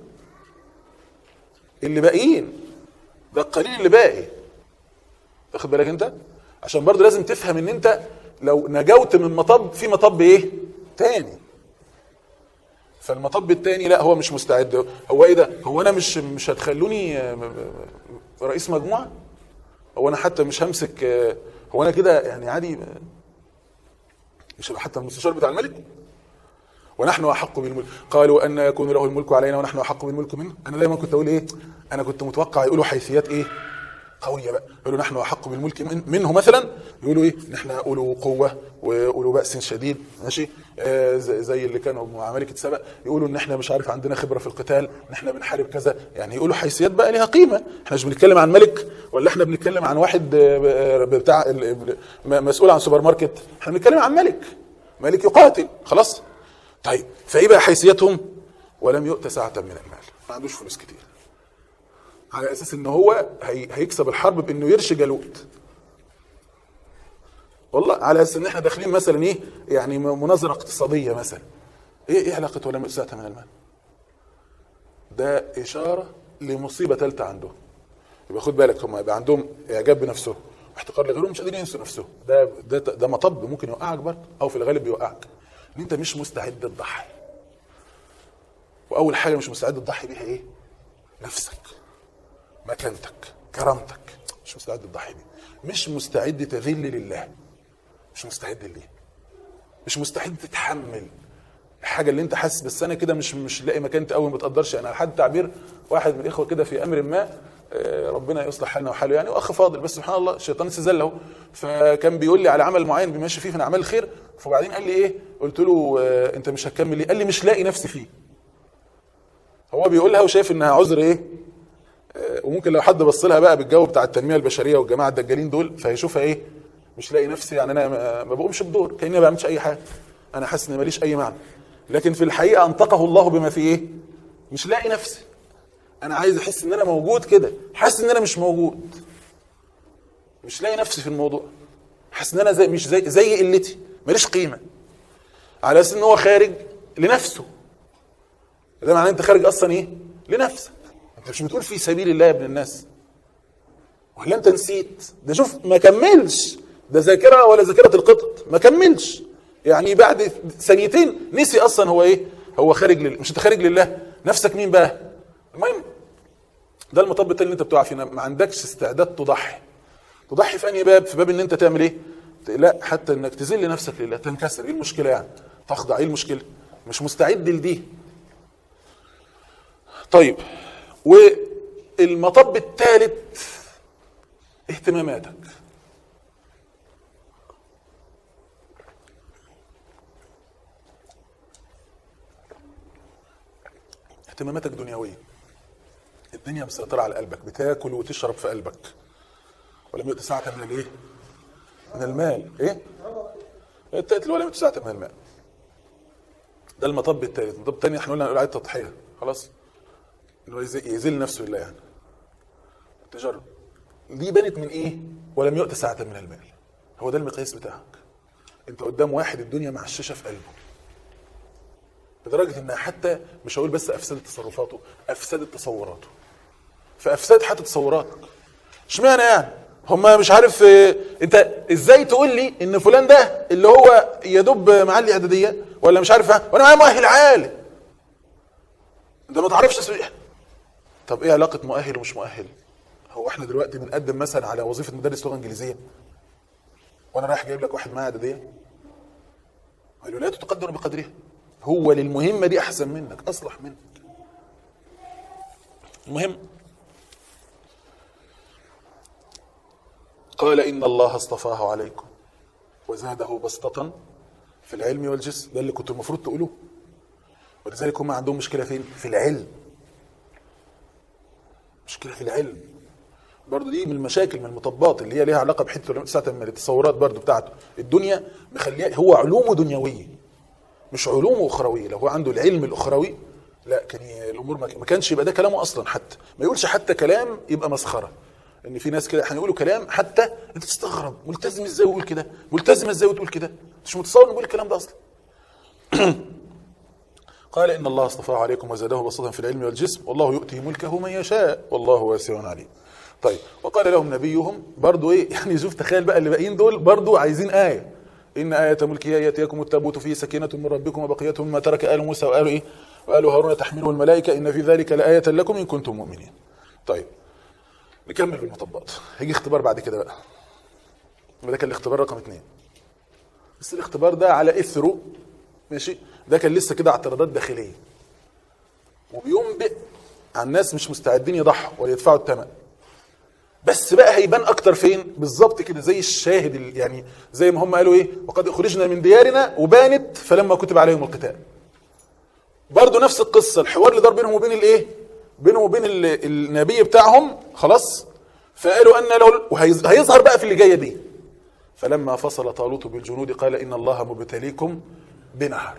B: اللي باقيين ده القليل اللي باقي واخد بالك انت عشان برضه لازم تفهم ان انت لو نجوت من مطب في مطب ايه تاني فالمطب التاني لا هو مش مستعد هو ايه ده هو انا مش مش هتخلوني آه، م- م- رئيس مجموعه هو انا حتى مش همسك آه، هو انا كده يعني عادي آه، مش هبقى حتى المستشار بتاع الملك ونحن احق بالملك قالوا ان يكون له الملك علينا ونحن احق بالملك منه انا دايما كنت اقول ايه انا كنت متوقع يقولوا حيثيات ايه قويه بقى يقولوا نحن احق بالملك من منه مثلا يقولوا ايه نحن اولو قوه واولو باس شديد ماشي آه زي زي اللي كانوا مع ملكه سبأ يقولوا ان احنا مش عارف عندنا خبره في القتال ان احنا بنحارب كذا يعني يقولوا حيثيات بقى ليها قيمه احنا مش بنتكلم عن ملك ولا احنا بنتكلم عن واحد آه، بتاع ال- م- مسؤول عن سوبر ماركت احنا بنتكلم عن ملك ملك يقاتل خلاص طيب فايه بقى حيثيتهم ولم يؤت ساعه من المال ما عندوش فلوس كتير على اساس ان هو هي هيكسب الحرب بانه يرشي جالوت والله على اساس ان احنا داخلين مثلا ايه يعني م- مناظره اقتصاديه مثلا ايه ايه علاقه ولا ساعه من المال ده اشاره لمصيبه ثالثه عندهم يبقى خد بالك هم يبقى عندهم اعجاب بنفسهم واحتقار لغيرهم مش قادرين ينسوا نفسهم ده ده ده مطب ممكن يوقعك برضه او في الغالب بيوقعك ان انت مش مستعد تضحي واول حاجه مش مستعد تضحي بيها ايه نفسك مكانتك كرامتك مش مستعد تضحي بيه مش مستعد تذل لله مش مستعد ليه مش مستعد تتحمل الحاجه اللي انت حاسس بس انا كده مش مش لاقي مكانتي قوي ما بتقدرش انا لحد تعبير واحد من الاخوه كده في امر ما آه، ربنا يصلح حالنا وحاله يعني واخ فاضل بس سبحان الله الشيطان استزله فكان بيقول لي على عمل معين بيمشي فيه من اعمال الخير فبعدين قال لي ايه قلت له آه، انت مش هتكمل ليه قال لي مش لاقي نفسي فيه هو بيقولها وشايف انها عذر ايه آه، وممكن لو حد بص لها بقى بالجو بتاع التنميه البشريه والجماعه الدجالين دول فهيشوفها ايه مش لاقي نفسي يعني انا ما- ما بقومش بدور كاني ما بعملش اي حاجه انا حاسس ان ماليش اي معنى لكن في الحقيقه انطقه الله بما فيه ايه مش لاقي نفسي انا عايز احس ان انا موجود كده حاسس ان انا مش موجود مش لاقي نفسي في الموضوع حاسس ان انا زي مش زي زي قلتي ماليش قيمه على اساس ان هو خارج لنفسه ده معناه انت خارج اصلا ايه لنفسك انت مش بتقول في سبيل الله يا ابن الناس ولا انت نسيت ده شوف ما كملش ده ذاكره ولا ذاكره القطط ما كملش يعني بعد ثانيتين نسي اصلا هو ايه هو خارج لله مش انت خارج لله نفسك مين بقى المهم ده المطب التاني اللي انت بتقع فيه ما عندكش استعداد تضحي تضحي في انهي باب في باب ان انت تعمل ايه لا حتى انك تذل نفسك لله تنكسر ايه المشكله يعني تخضع ايه المشكله مش مستعد لدي طيب والمطب الثالث اهتماماتك اهتماماتك دنيويه الدنيا مسيطره على قلبك بتاكل وتشرب في قلبك ولم يؤت ساعة من الايه؟ من المال ايه؟ التأتي ولم يؤت ساعة من المال ده المطب الثالث المطب الثاني احنا قلنا نقول عليه تضحيه خلاص انه يز- يذل نفسه لله يعني تجرب دي بنت من ايه؟ ولم يؤت ساعة من المال هو ده المقياس بتاعك انت قدام واحد الدنيا معششه في قلبه لدرجه انها حتى مش هقول بس افسدت تصرفاته افسدت تصوراته فافسدت حتى تصوراتك اشمعنى يعني هما مش عارف اه، انت ازاي تقول لي ان فلان ده اللي هو يدب معلي اعداديه ولا مش عارف ها، وانا معايا مؤهل عالي انت ما تعرفش تسويق طب ايه علاقه مؤهل ومش مؤهل هو احنا دلوقتي بنقدم مثلا على وظيفه مدرس لغه انجليزيه وانا رايح جايب لك واحد معاه اعداديه الولايات تقدر بقدرها هو للمهمه دي احسن منك اصلح منك المهم قال ان الله اصطفاه عليكم وزاده بسطة في العلم والجسم ده اللي كنت المفروض تقولوه ولذلك هم عندهم مشكله فين في العلم مشكله في العلم برضه دي من المشاكل من المطبات اللي هي ليها علاقه بحته ساعه من التصورات برضه بتاعته الدنيا مخليه هو علومه دنيويه مش علومه اخرويه لو هو عنده العلم الاخروي لا كان ي- الامور ما ما كانش يبقى ده كلامه اصلا حتى ما يقولش حتى كلام يبقى مسخره ان في ناس كده هيقولوا كلام حتى انت تستغرب ملتزم ازاي ويقول كده ملتزم ازاي وتقول كده مش متصور انه بيقول الكلام ده اصلا قال ان الله اصطفاه عليكم وزاده بسطا في العلم والجسم والله يؤتي ملكه من يشاء والله واسع عليم طيب وقال لهم نبيهم برضو ايه يعني شوف تخيل بقى اللي باقيين دول برضو عايزين ايه ان آية ملكه يأتيكم التابوت فيه سكينة من ربكم وبقية مما ترك آل موسى وآل إيه؟ وآل هارون تحمله الملائكة إن في ذلك لآية لكم إن كنتم مؤمنين. طيب نكمل بالمطبات هيجي اختبار بعد كده بقى. ده كان الاختبار رقم اثنين. بس الاختبار ده على إثره ماشي ده كان لسه كده اعتراضات داخلية. وبينبئ عن ناس مش مستعدين يضحوا ولا يدفعوا الثمن. بس بقى هيبان اكتر فين بالظبط كده زي الشاهد ال- يعني زي ما هم قالوا ايه وقد اخرجنا من ديارنا وبانت فلما كتب عليهم القتال برضه نفس القصه الحوار اللي دار بينهم وبين الايه بينهم وبين ال- النبي بتاعهم خلاص فقالوا ان له وهيظهر بقى في اللي جايه دي فلما فصل طالوت بالجنود قال ان الله مبتليكم بنهر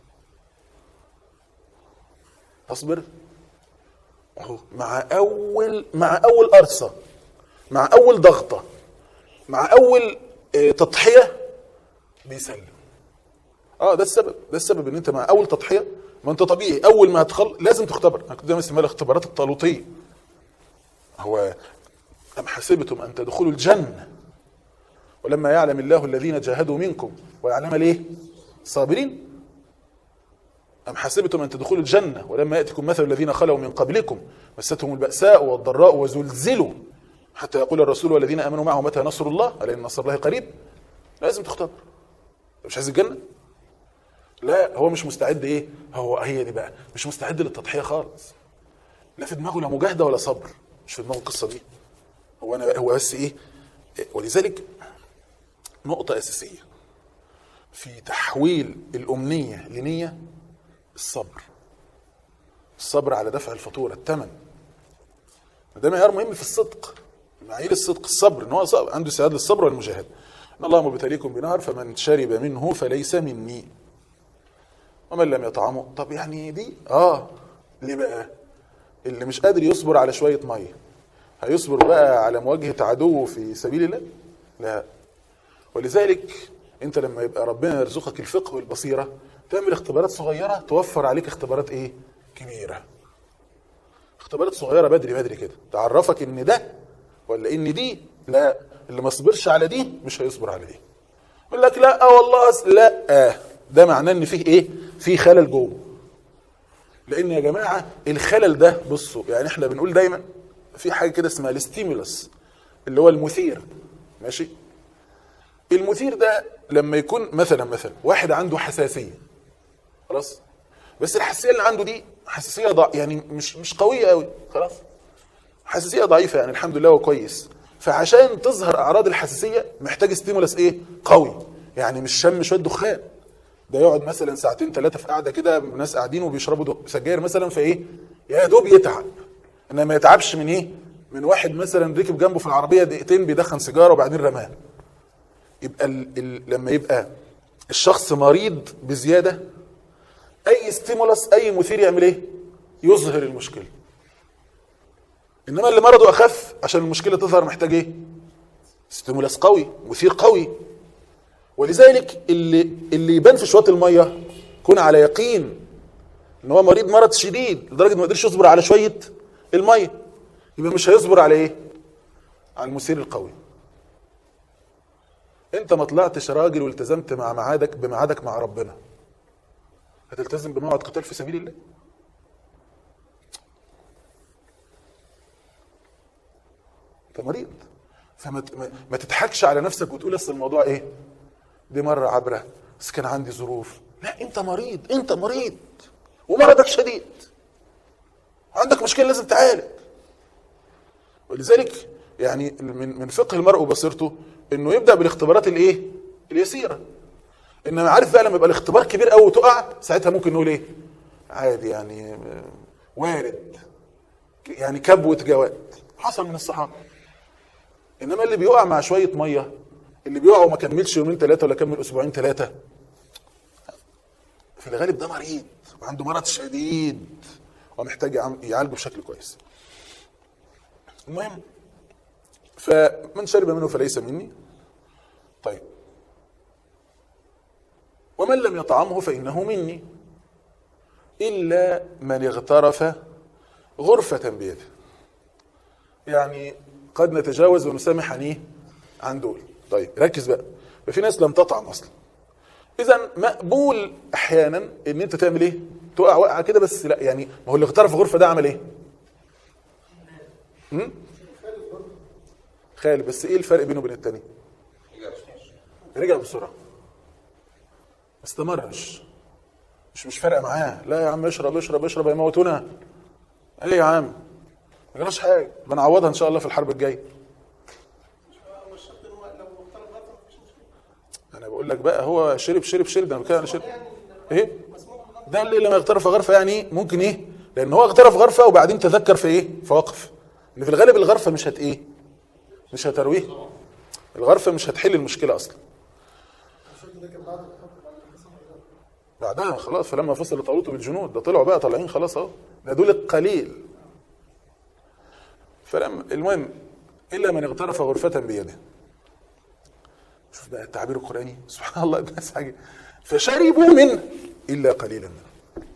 B: اصبر اهو مع اول مع اول قرصه مع اول ضغطه مع اول آه، تضحيه بيسلم اه ده السبب ده السبب ان انت مع اول تضحيه ما انت طبيعي اول ما هتخل لازم تختبر انا كنت دايما اسمها الاختبارات الطالوتيه هو ام حسبتم ان تدخلوا الجنه ولما يعلم الله الذين جاهدوا منكم ويعلم ليه صابرين أم حسبتم أن تدخلوا الجنة ولما يأتكم مثل الذين خلوا من قبلكم مستهم البأساء والضراء وزلزلوا حتى يقول الرسول والذين آمنوا معه متى نصر الله ألا إن نصر الله قريب لازم تختبر مش عايز الجنة لا هو مش مستعد ايه هو هي دي بقى مش مستعد للتضحية خالص لا في دماغه لا مجاهدة ولا صبر مش في دماغه القصه دي هو انا هو بس ايه ولذلك نقطه اساسيه في تحويل الامنيه لنيه الصبر الصبر على دفع الفاتوره الثمن ده معيار مهم في الصدق معايير الصدق الصبر ان هو صبر. عنده استعداد للصبر والمجاهده ان الله مبتليكم بنار فمن شرب منه فليس مني ومن لم يطعمه طب يعني دي اه ليه بقى اللي مش قادر يصبر على شويه ميه هيصبر بقى على مواجهه عدوه في سبيل الله لا ولذلك انت لما يبقى ربنا يرزقك الفقه والبصيره تعمل اختبارات صغيره توفر عليك اختبارات ايه كبيره اختبارات صغيره بدري بدري كده تعرفك ان ده ولا ان دي لا اللي ما صبرش على دي مش هيصبر على دي يقول لك لا والله أص- لا آه. ده معناه ان فيه ايه فيه خلل جوه لان يا جماعه الخلل ده بصوا يعني احنا بنقول دايما في حاجه كده اسمها الاستيمولس اللي هو المثير ماشي المثير ده لما يكون مثلا مثلا واحد عنده حساسيه خلاص بس الحساسيه اللي عنده دي حساسيه ضع يعني مش مش قويه قوي خلاص حساسيه ضعيفه يعني الحمد لله هو كويس فعشان تظهر اعراض الحساسيه محتاج ستيمولس ايه قوي يعني مش شم شويه دخان ده يقعد مثلا ساعتين ثلاثه في قاعده كده ناس قاعدين وبيشربوا دخ- سجاير مثلا فايه يا دوب يتعب انما ما يتعبش من ايه من واحد مثلا ركب جنبه في العربيه دقيقتين بيدخن سيجاره وبعدين رماها يبقى ال ال لما يبقى الشخص مريض بزياده اي ستيمولس اي مثير يعمل ايه يظهر المشكله انما اللي مرضه اخف عشان المشكله تظهر محتاج ايه ستيمولس قوي مثير قوي ولذلك اللي اللي يبان في شويه الميه يكون على يقين ان هو مريض مرض شديد لدرجه ما يقدرش يصبر على شويه الميه يبقى مش هيصبر على ايه على المثير القوي انت ما طلعتش راجل والتزمت مع ميعادك بميعادك مع ربنا هتلتزم بموعد قتال في سبيل الله انت مريض فما ت- ما- ما تضحكش على نفسك وتقول اصل الموضوع ايه دي مره عبره بس كان عندي ظروف لا انت مريض انت مريض ومرضك شديد عندك مشكله لازم تعالج ولذلك يعني من من فقه المرء وبصيرته انه يبدا بالاختبارات الايه اليسيره انما عارف بقى لما يبقى الاختبار كبير قوي وتقع ساعتها ممكن نقول ايه عادي يعني آه، وارد يعني كبوة جواد حصل من الصحابه انما اللي بيقع مع شويه ميه اللي بيقع وما كملش يومين ثلاثه ولا كمل اسبوعين ثلاثه في الغالب ده مريض وعنده مرض شديد ومحتاج يعم- يعالجه بشكل كويس المهم فمن شرب منه فليس مني طيب ومن لم يطعمه فإنه مني إلا من اغترف غرفة بيده يعني قد نتجاوز ونسامح عن ايه؟ عن دول طيب ركز بقى ففي ناس لم تطعم اصلا اذا مقبول احيانا ان انت تعمل ايه تقع وقعه كده بس لا يعني ما هو اللي اغترف غرفه ده عمل ايه هم؟ خالد بس ايه الفرق بينه وبين التاني رجع بسرعه ما استمرش مش مش فارقه معاه لا يا عم اشرب اشرب اشرب هيموتونا ايه يا عم ما جراش حاجه بنعوضها ان شاء الله في الحرب الجايه انا بقول لك بقى هو شرب شرب شرب انا بتكلم على شرب ايه ده اللي لما اغترف غرفه يعني ايه ممكن ايه لان هو اغترف غرفه وبعدين تذكر في ايه فوقف ان في الغالب الغرفه مش هت ايه مش هترويه الغرفه مش هتحل المشكله اصلا بعدها خلاص فلما فصل طالوت بالجنود ده طلعوا بقى طالعين خلاص اهو ده دول القليل فلما المهم الا من اغترف غرفه بيده شوف بقى التعبير القراني سبحان الله الناس حاجه فشربوا منه الا قليلا منه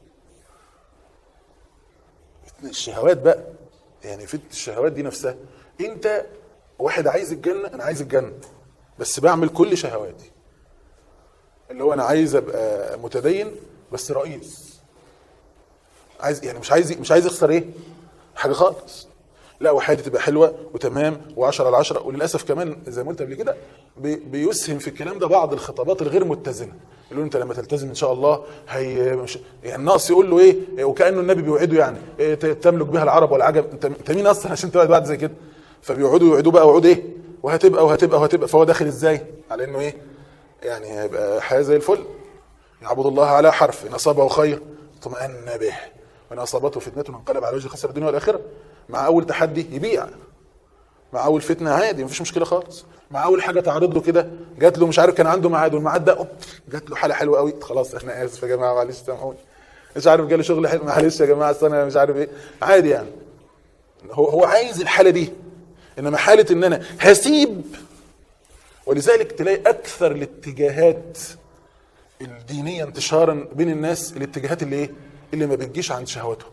B: الشهوات بقى يعني فتنة الشهوات دي نفسها انت واحد عايز الجنه انا عايز الجنه بس بعمل كل شهواتي اللي هو انا عايز ابقى متدين بس رئيس عايز يعني مش عايز مش عايز اخسر ايه حاجه خالص لا وحياتي تبقى حلوه وتمام و10 على 10 وللاسف كمان زي ما قلت قبل كده بي- بيسهم في الكلام ده بعض الخطابات الغير متزنه يقول له انت لما تلتزم ان شاء الله هي مش يعني ناقص يقول له ايه وكانه النبي بيوعده يعني إيه ت- تملك بها العرب والعجم انت انت مين اصلا عشان تبعد بعد زي كده فبيقعدوا يوعدوه بقى وعود ايه وهتبقى وهتبقى وهتبقى فهو داخل ازاي على انه ايه يعني هيبقى حياه زي الفل يعبد الله على حرف ان اصابه خير اطمأن به وان اصابته فتنه انقلب على وجه خسر الدنيا والاخره مع اول تحدي يبيع مع اول فتنه عادي مفيش مشكله خالص مع اول حاجه تعرض له كده جات له مش عارف كان عنده ميعاد والميعاد ده أوب، جات له حاله حلوه قوي خلاص احنا اسف يا جماعه معلش سامحوني مش عارف جاله شغل حلو معلش يا جماعه أصل انا مش عارف ايه عادي يعني هو هو عايز الحاله دي انما حاله ان انا هسيب ولذلك تلاقي اكثر الاتجاهات الدينيه انتشارا بين الناس الاتجاهات اللي ايه اللي ما بتجيش عند شهواتهم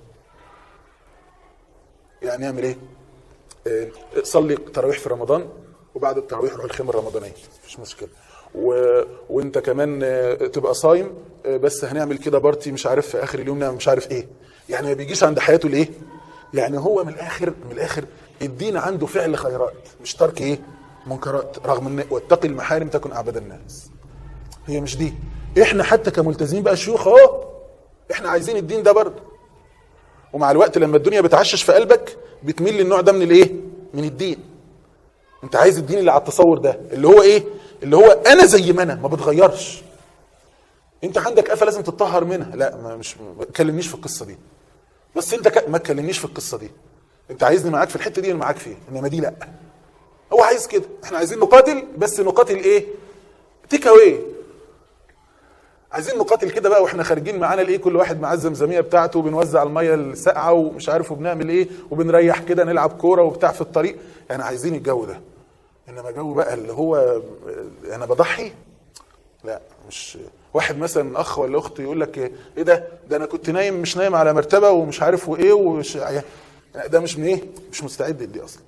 B: يعني يعمل ايه آه، صلي تراويح في رمضان وبعد التراويح روح الخيمه الرمضانيه مفيش مشكله و... وانت كمان آه، تبقى صايم آه، بس هنعمل كده بارتي مش عارف في اخر اليوم نعمل مش عارف ايه يعني ما بيجيش عند حياته الايه يعني هو من الاخر من الاخر الدين عنده فعل خيرات مش ترك ايه منكرات رغم ان واتقي المحارم تكن اعبد الناس هي مش دي احنا حتى كملتزمين بقى شيوخ اهو احنا عايزين الدين ده برضه ومع الوقت لما الدنيا بتعشش في قلبك بتميل للنوع ده من الايه من الدين انت عايز الدين اللي على التصور ده اللي هو ايه اللي هو انا زي ما انا ما بتغيرش انت عندك قفه لازم تتطهر منها لا ما مش ما تكلمنيش في القصه دي بس انت ك... ما تكلمنيش في القصه دي انت عايزني معاك في الحته دي انا معاك فيها انما دي لا هو عايز كده احنا عايزين نقاتل بس نقاتل ايه تيك اواي عايزين نقاتل كده بقى واحنا خارجين معانا الايه كل واحد معاه الزمزميه بتاعته وبنوزع الميه الساقعه ومش عارف وبنعمل ايه وبنريح كده نلعب كوره وبتاع في الطريق يعني عايزين الجو ده انما جو بقى اللي هو انا بضحي لا مش واحد مثلا اخ ولا اخت يقول لك ايه ده ده انا كنت نايم مش نايم على مرتبه ومش عارف وايه ومش يعني ده مش من ايه مش مستعد لدي اصلا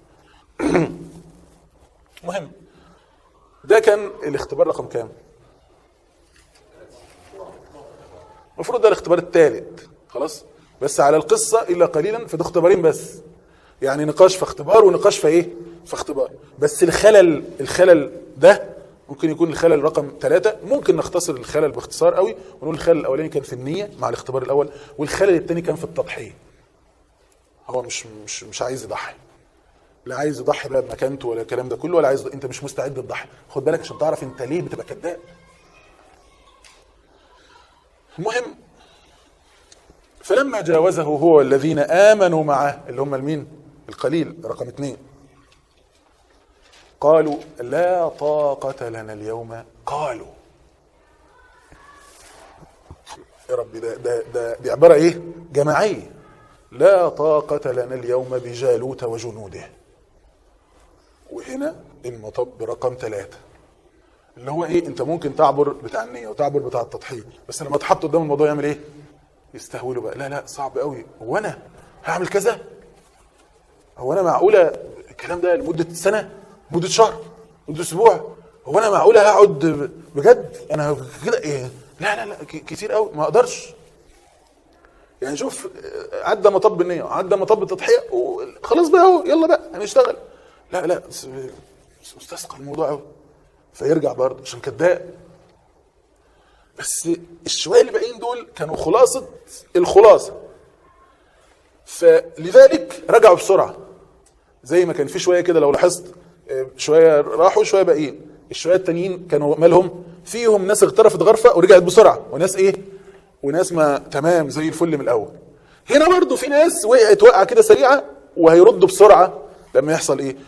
B: مهم ده كان الاختبار رقم كام المفروض ده الاختبار الثالث خلاص بس على القصه الا قليلا فده اختبارين بس يعني نقاش في اختبار ونقاش في ايه في اختبار بس الخلل الخلل ده ممكن يكون الخلل رقم ثلاثة ممكن نختصر الخلل باختصار قوي ونقول الخلل الاولاني كان في النية مع الاختبار الاول والخلل الثاني كان في التضحية هو مش مش مش عايز يضحي لا عايز يضحي بقى بمكانته ولا الكلام ده كله ولا عايز انت مش مستعد تضحي خد بالك عشان تعرف انت ليه بتبقى كذاب المهم فلما جاوزه هو والذين امنوا معه اللي هم المين القليل رقم اثنين قالوا لا طاقة لنا اليوم قالوا يا رب ده ده ده دي عبارة ايه جماعية لا طاقة لنا اليوم بجالوت وجنوده وهنا المطب رقم ثلاثة اللي هو ايه انت ممكن تعبر بتاع النية وتعبر بتاع التضحية بس لما تحط قدام الموضوع يعمل ايه يستهوله بقى لا لا صعب قوي هو انا هعمل كذا هو انا معقولة الكلام ده لمدة سنة مدة شهر مدة اسبوع هو انا معقولة هقعد بجد انا كده ايه لا لا لا ك- كتير قوي ما اقدرش يعني شوف عدى مطب النية عدى مطب التضحية وخلاص بقى اهو يلا بقى هنشتغل لا لا بس- بس مستثقل الموضوع قوي فيرجع برضه عشان كذاب بس الشوية اللي باقيين دول كانوا خلاصة الخلاصة فلذلك رجعوا بسرعة زي ما كان في شوية كده لو لاحظت آه، شوية راحوا شوية باقيين الشوية التانيين كانوا مالهم فيهم ناس اغترفت غرفة ورجعت بسرعة وناس ايه وناس ما تمام زي الفل من الاول هنا برضو في ناس وقعت وقعة كده سريعة وهيردوا بسرعة لما يحصل ايه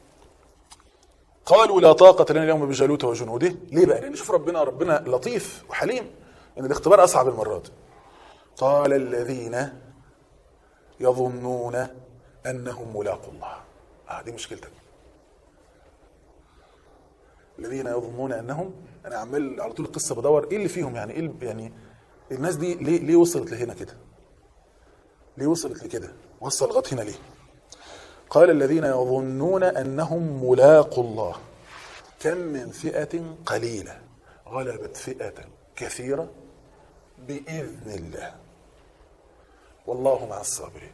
B: قالوا لا طاقة لنا اليوم بجالوت وجنوده ليه بقى لان شوف ربنا ربنا لطيف وحليم ان الاختبار اصعب المرات قال الذين يظنون انهم ملاقوا الله اه دي مشكلتك الذين يظنون انهم انا عمال على طول القصه بدور ايه اللي فيهم يعني ايه اللي- يعني الناس دي ليه ليه وصلت لهنا كده ليه وصلت لكده وصل لغايه هنا ليه قال الذين يظنون انهم ملاقوا الله كم من فئه قليله غلبت فئه كثيره باذن الله والله مع الصابرين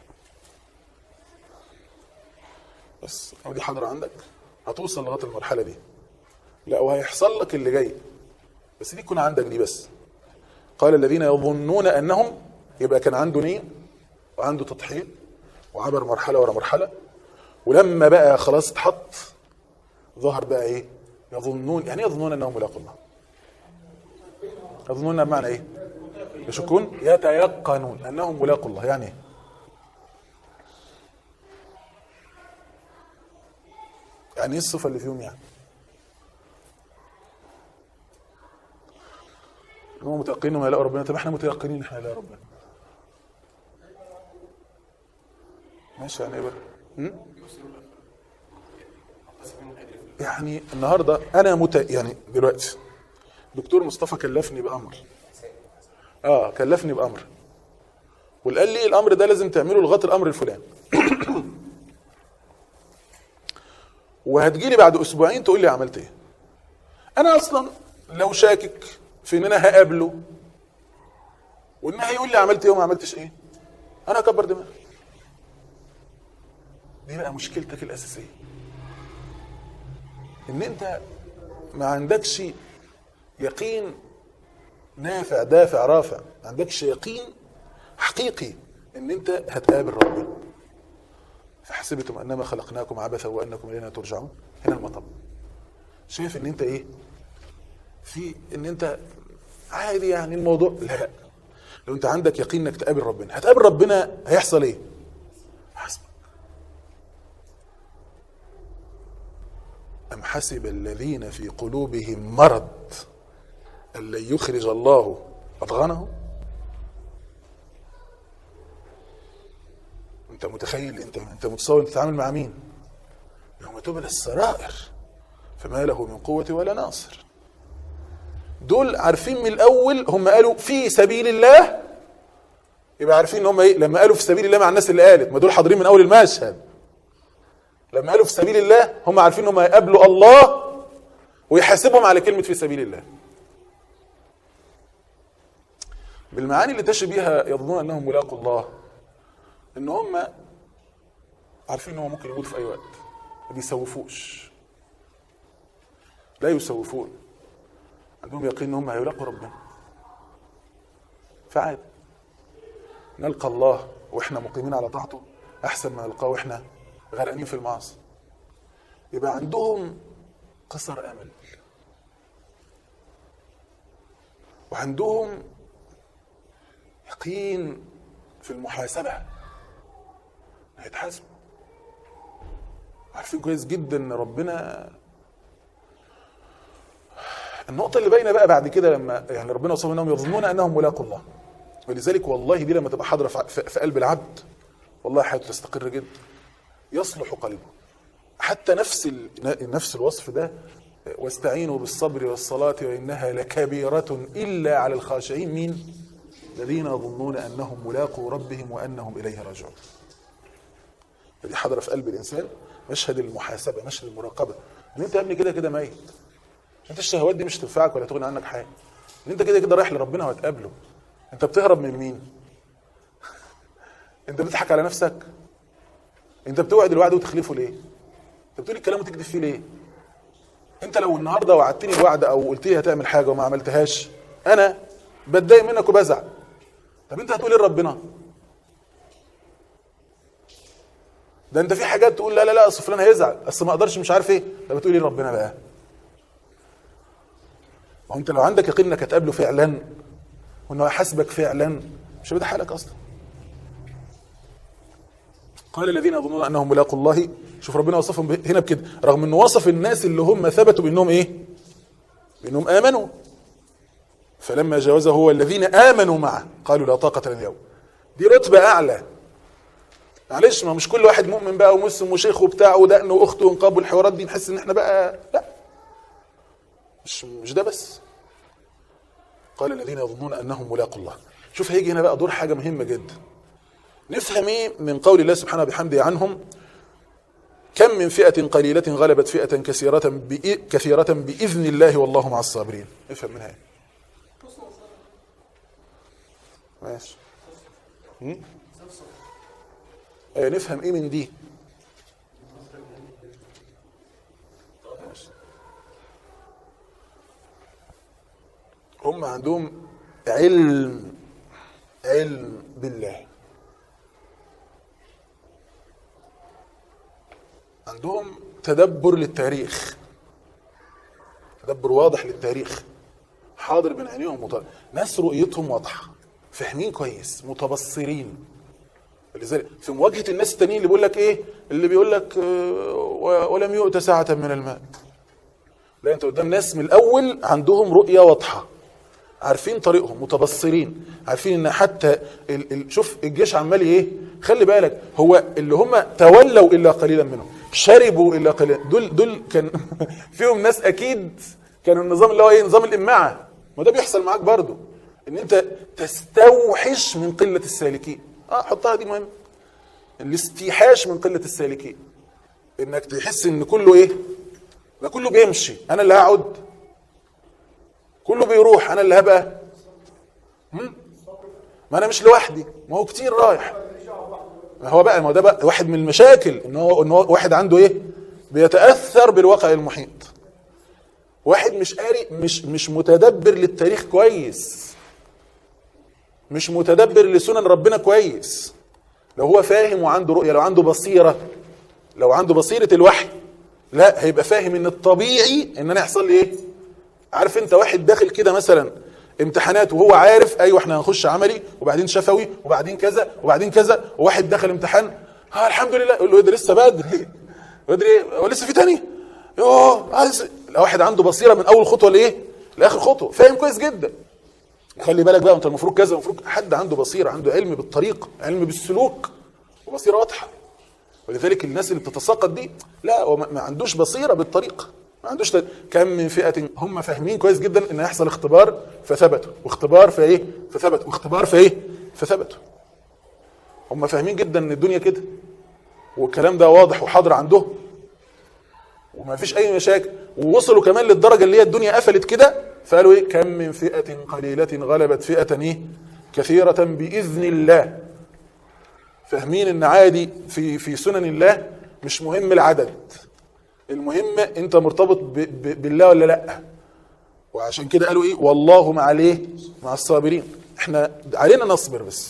B: بس أهو دي حاضرة عندك هتوصل لغايه المرحله دي لا وهيحصل لك اللي جاي بس دي تكون عندك دي بس قال الذين يظنون انهم يبقى كان عنده نيه وعنده تضحيه وعبر مرحله ورا مرحله ولما بقى خلاص اتحط ظهر بقى ايه يظنون يعني ايه يظنون انهم ملاقوا الله يظنون بمعنى ايه يشكون يتيقنون انهم ملاقوا الله يعني ايه يعني ايه الصفه اللي فيهم يعني هم متيقنين انهم هيلاقوا ربنا طب احنا متيقنين ان احنا هنلاقي ربنا ماشي يعني ايه بقى م? يعني النهارده انا مت يعني دلوقتي دكتور مصطفى كلفني بامر اه كلفني بامر وقال لي الامر ده لازم تعمله لغايه الامر الفلاني وهتجيلي بعد اسبوعين تقول لي عملت ايه انا اصلا لو شاكك في ان انا هقابله وان هيقول لي عملت ايه وما عملتش ايه انا هكبر دماغي دي بقى مشكلتك الاساسيه ان انت ما عندكش يقين نافع دافع رافع ما عندكش يقين حقيقي ان انت هتقابل ربنا فحسبتم انما خلقناكم عبثا وانكم الينا ترجعون هنا المطب شايف ان انت ايه في ان انت عادي يعني الموضوع لا لو انت عندك يقين انك تقابل ربنا هتقابل ربنا هيحصل ايه حسبك ام حسب الذين في قلوبهم مرض ان لن يخرج الله اضغانهم انت متخيل انت انت متصور انت تتعامل مع مين يوم تبلى السرائر فما له من قوه ولا ناصر دول عارفين من الاول هم قالوا في سبيل الله يبقى عارفين ان هم ايه لما قالوا في سبيل الله مع الناس اللي قالت ما دول حاضرين من اول المشهد لما قالوا في سبيل الله هم عارفين ان هم هيقابلوا الله ويحاسبهم على كلمه في سبيل الله بالمعاني اللي تشي بيها يظنون انهم ملاقوا الله ان هم عارفين ان هو ممكن يموت في اي وقت ما بيسوفوش لا يسوفون عندهم يقين ان هم هيلاقوا ربنا فعادي نلقى الله واحنا مقيمين على طاعته احسن ما نلقاه واحنا غرقانين في المعاصي يبقى عندهم قصر امل وعندهم يقين في المحاسبه هيتحاسبوا عارفين كويس جدا ان ربنا النقطة اللي باينة بقى بعد كده لما يعني ربنا وصف انهم يظنون انهم ملاقوا الله ولذلك والله دي لما تبقى حاضرة في قلب العبد والله حياته تستقر جدا يصلح قلبه حتى نفس ال... نفس الوصف ده واستعينوا بالصبر والصلاة وإنها لكبيرة إلا على الخاشعين مين؟ الذين يظنون أنهم ملاقوا ربهم وأنهم إليه راجعون دي حاضرة في قلب الإنسان مشهد المحاسبة مشهد المراقبة إن أنت يا ابني كده كده ميت انت الشهوات دي مش تنفعك ولا تغني عنك حاجه ان انت كده كده رايح لربنا وهتقابله انت بتهرب من مين انت بتضحك على نفسك انت بتوعد الوعد وتخلفه ليه انت بتقول الكلام وتكذب فيه ليه انت لو النهارده وعدتني الوعد او قلت لي هتعمل حاجه وما عملتهاش انا بتضايق منك وبزعل طب انت هتقول ايه لربنا ده انت في حاجات تقول لا لا لا اصل فلان هيزعل اصل ما اقدرش مش عارف ايه طب بتقول ايه لربنا بقى ما هو انت لو عندك يقين انك هتقابله فعلا وانه هيحاسبك فعلا مش هيبقى حالك اصلا قال الذين يظنون انهم ملاقوا الله شوف ربنا وصفهم هنا بكده رغم انه وصف الناس اللي هم ثبتوا بانهم ايه بانهم امنوا فلما جاوزه هو الذين امنوا معه قالوا لا طاقه لنا اليوم دي رتبه اعلى معلش ما مش كل واحد مؤمن بقى ومسلم وشيخ وبتاع ودقن واخت ونقاب والحوارات دي نحس ان احنا بقى لا مش مش ده بس قال الذين يظنون انهم ملاقوا الله شوف هيجي هنا بقى دور حاجه مهمه جدا نفهم ايه من قول الله سبحانه وبحمده عنهم كم من فئة قليلة غلبت فئة كثيرة بإ... كثيرة بإذن الله والله مع الصابرين افهم منها ايه ماشي ايه نفهم ايه من دي هم عندهم علم علم بالله عندهم تدبر للتاريخ تدبر واضح للتاريخ حاضر بين عينيهم مطلع. ناس رؤيتهم واضحه فاهمين كويس متبصرين لذلك في مواجهه الناس التانيين اللي بيقول لك ايه اللي بيقول لك آه، و- ولم يؤت ساعه من المال لا انت قدام ناس من الاول عندهم رؤيه واضحه عارفين طريقهم متبصرين عارفين ان حتى ال ال شوف الجيش عمال ايه خلي بالك هو اللي هم تولوا الا قليلا منهم شربوا الا قليلا دول دول كان فيهم ناس اكيد كانوا النظام اللي هو ايه نظام الامعه ما ده بيحصل معاك برضو ان انت تستوحش من قله السالكين اه حطها دي مهم الاستيحاش من قله السالكين انك تحس ان كله ايه ده كله بيمشي انا اللي هقعد كله بيروح انا اللي هبقى هم؟ ما انا مش لوحدي ما هو كتير رايح ما هو بقى ما هو ده بقى واحد من المشاكل ان هو ان هو واحد عنده ايه بيتاثر بالواقع المحيط واحد مش قاري مش مش متدبر للتاريخ كويس مش متدبر لسنن ربنا كويس لو هو فاهم وعنده رؤيه لو عنده بصيره لو عنده بصيره الوحي لا هيبقى فاهم ان الطبيعي ان انا يحصل لي ايه عارف انت واحد داخل كده مثلا امتحانات وهو عارف ايوه احنا هنخش عملي وبعدين شفوي وبعدين كذا وبعدين كذا وواحد دخل امتحان ها الحمد لله يقول له ايه ده لسه بدري بدري ايه هو لسه في تاني يوه عايز لو واحد عنده بصيره من اول خطوه لايه لاخر خطوه فاهم كويس جدا خلي بالك بقى انت المفروض كذا المفروض حد عنده بصيره عنده علم بالطريق علم بالسلوك وبصيره واضحه ولذلك الناس اللي بتتساقط دي لا هو ما ما عندوش بصيره بالطريق ما عندوش ت- كم من فئه هم فاهمين كويس جدا ان هيحصل اختبار فثبتوا واختبار فايه فثبتوا واختبار فايه فثبتوا هم فاهمين جدا ان الدنيا كده والكلام ده واضح وحاضر عندهم وما فيش اي مشاكل ووصلوا كمان للدرجه اللي هي الدنيا قفلت كده فقالوا ايه كم من فئه قليله غلبت فئه ايه كثيره باذن الله فاهمين ان عادي في في سنن الله مش مهم العدد المهم انت مرتبط ب ب بالله ولا لا وعشان كده قالوا ايه والله مع الايه مع الصابرين احنا علينا نصبر بس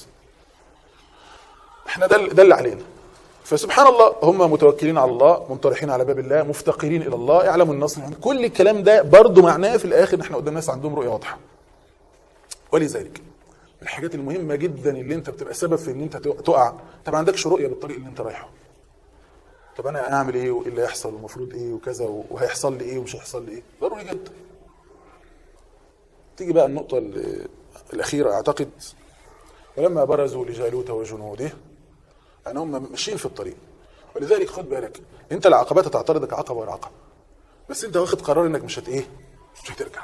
B: احنا ده ده اللي علينا فسبحان الله هم متوكلين على الله منطرحين على باب الله مفتقرين الى الله يعلموا النصر يعني كل الكلام ده برضه معناه في الاخر ان احنا قدام ناس عندهم رؤيه واضحه ولذلك من الحاجات المهمه جدا اللي انت بتبقى سبب في ان انت تقع انت ما عندكش رؤيه بالطريق اللي انت رايحه طب انا اعمل ايه وايه اللي هيحصل والمفروض ايه وكذا وهيحصل لي ايه ومش هيحصل لي ايه ضروري جدا تيجي بقى النقطه ال- الاخيره اعتقد ولما برزوا لجالوت وجنوده يعني هم ماشيين في الطريق ولذلك خد بالك انت العقبات هتعترضك عقبه ورا عقبه بس انت واخد قرار انك مش هت ايه مش هترجع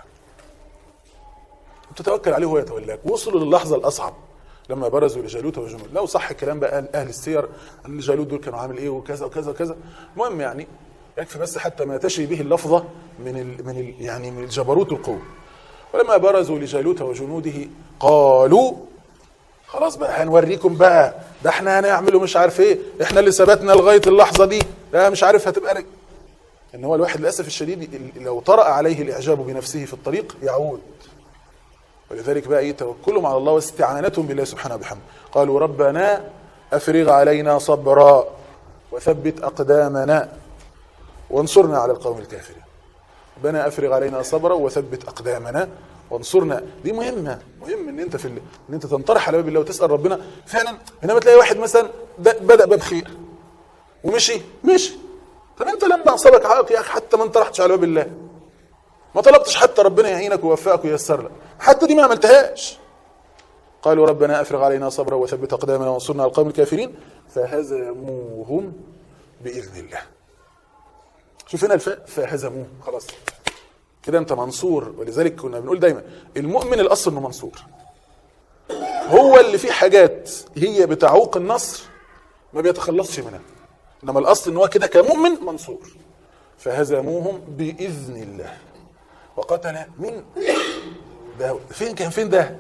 B: تتوكل عليه وهو يتولاك وصلوا للحظه الاصعب لما برزوا لجالوت وجنود لو صح الكلام بقى اهل, أهل السير ان الجالوت دول كانوا عامل ايه وكذا وكذا وكذا المهم يعني يكفي بس حتى ما تشري به اللفظه من ال من ال يعني من الجبروت والقوه ولما برزوا لجالوت وجنوده قالوا خلاص بقى هنوريكم بقى ده احنا هنعمله مش عارف ايه احنا اللي ثبتنا لغايه اللحظه دي ده مش عارف هتبقى رج... ان هو الواحد للاسف الشديد ال- لو طرأ عليه الاعجاب بنفسه في الطريق يعود ولذلك بقى ايه توكلهم على الله واستعانتهم بالله سبحانه وبحمده قالوا ربنا افرغ علينا صبرا وثبت اقدامنا وانصرنا على القوم الكافرين ربنا افرغ علينا صبرا وثبت اقدامنا وانصرنا دي مهمه مهم ان انت في ال... ان انت تنطرح على باب الله وتسال ربنا فعلا انما تلاقي واحد مثلا ده بدا باب خير ومشي مشي طب انت لما اصابك عائق يا اخي حتى ما انطرحتش على باب الله ما طلبتش حتى ربنا يعينك ويوفقك وييسر لك حتى دي ما عملتهاش قالوا ربنا افرغ علينا صبرا وثبت اقدامنا وانصرنا على القوم الكافرين فهزموهم باذن الله شوف هنا الفاء فهزموه خلاص كده انت منصور ولذلك كنا بنقول دايما المؤمن الاصل انه منصور هو اللي فيه حاجات هي بتعوق النصر ما بيتخلصش منها انما الاصل ان هو كده كمؤمن منصور فهزموهم باذن الله وقتل من ده فين كان فين ده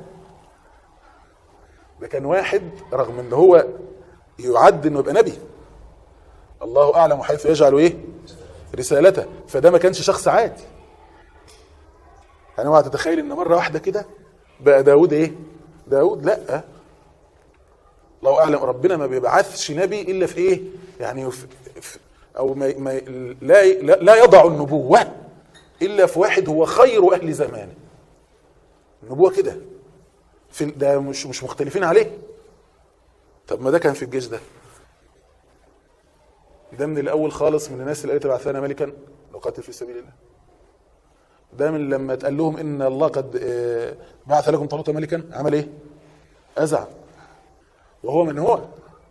B: ده كان واحد رغم ان هو يعد انه يبقى نبي الله اعلم حيث يجعل ايه رسالته فده ما كانش شخص عادي يعني اوعى تتخيل ان مره واحده كده بقى داود ايه داود لا الله اعلم ربنا ما بيبعثش نبي الا في ايه يعني في في او ما ما لا لا لا يضع النبوه الا في واحد هو خير اهل زمانه النبوه كده في ده مش مش مختلفين عليه طب ما ده كان في الجيش ده ده من الاول خالص من الناس اللي قالت ابعث لنا ملكا نقاتل في سبيل الله ده من لما اتقال لهم ان الله قد آه، بعث لكم طالوت ملكا عمل ايه؟ ازع وهو من هو؟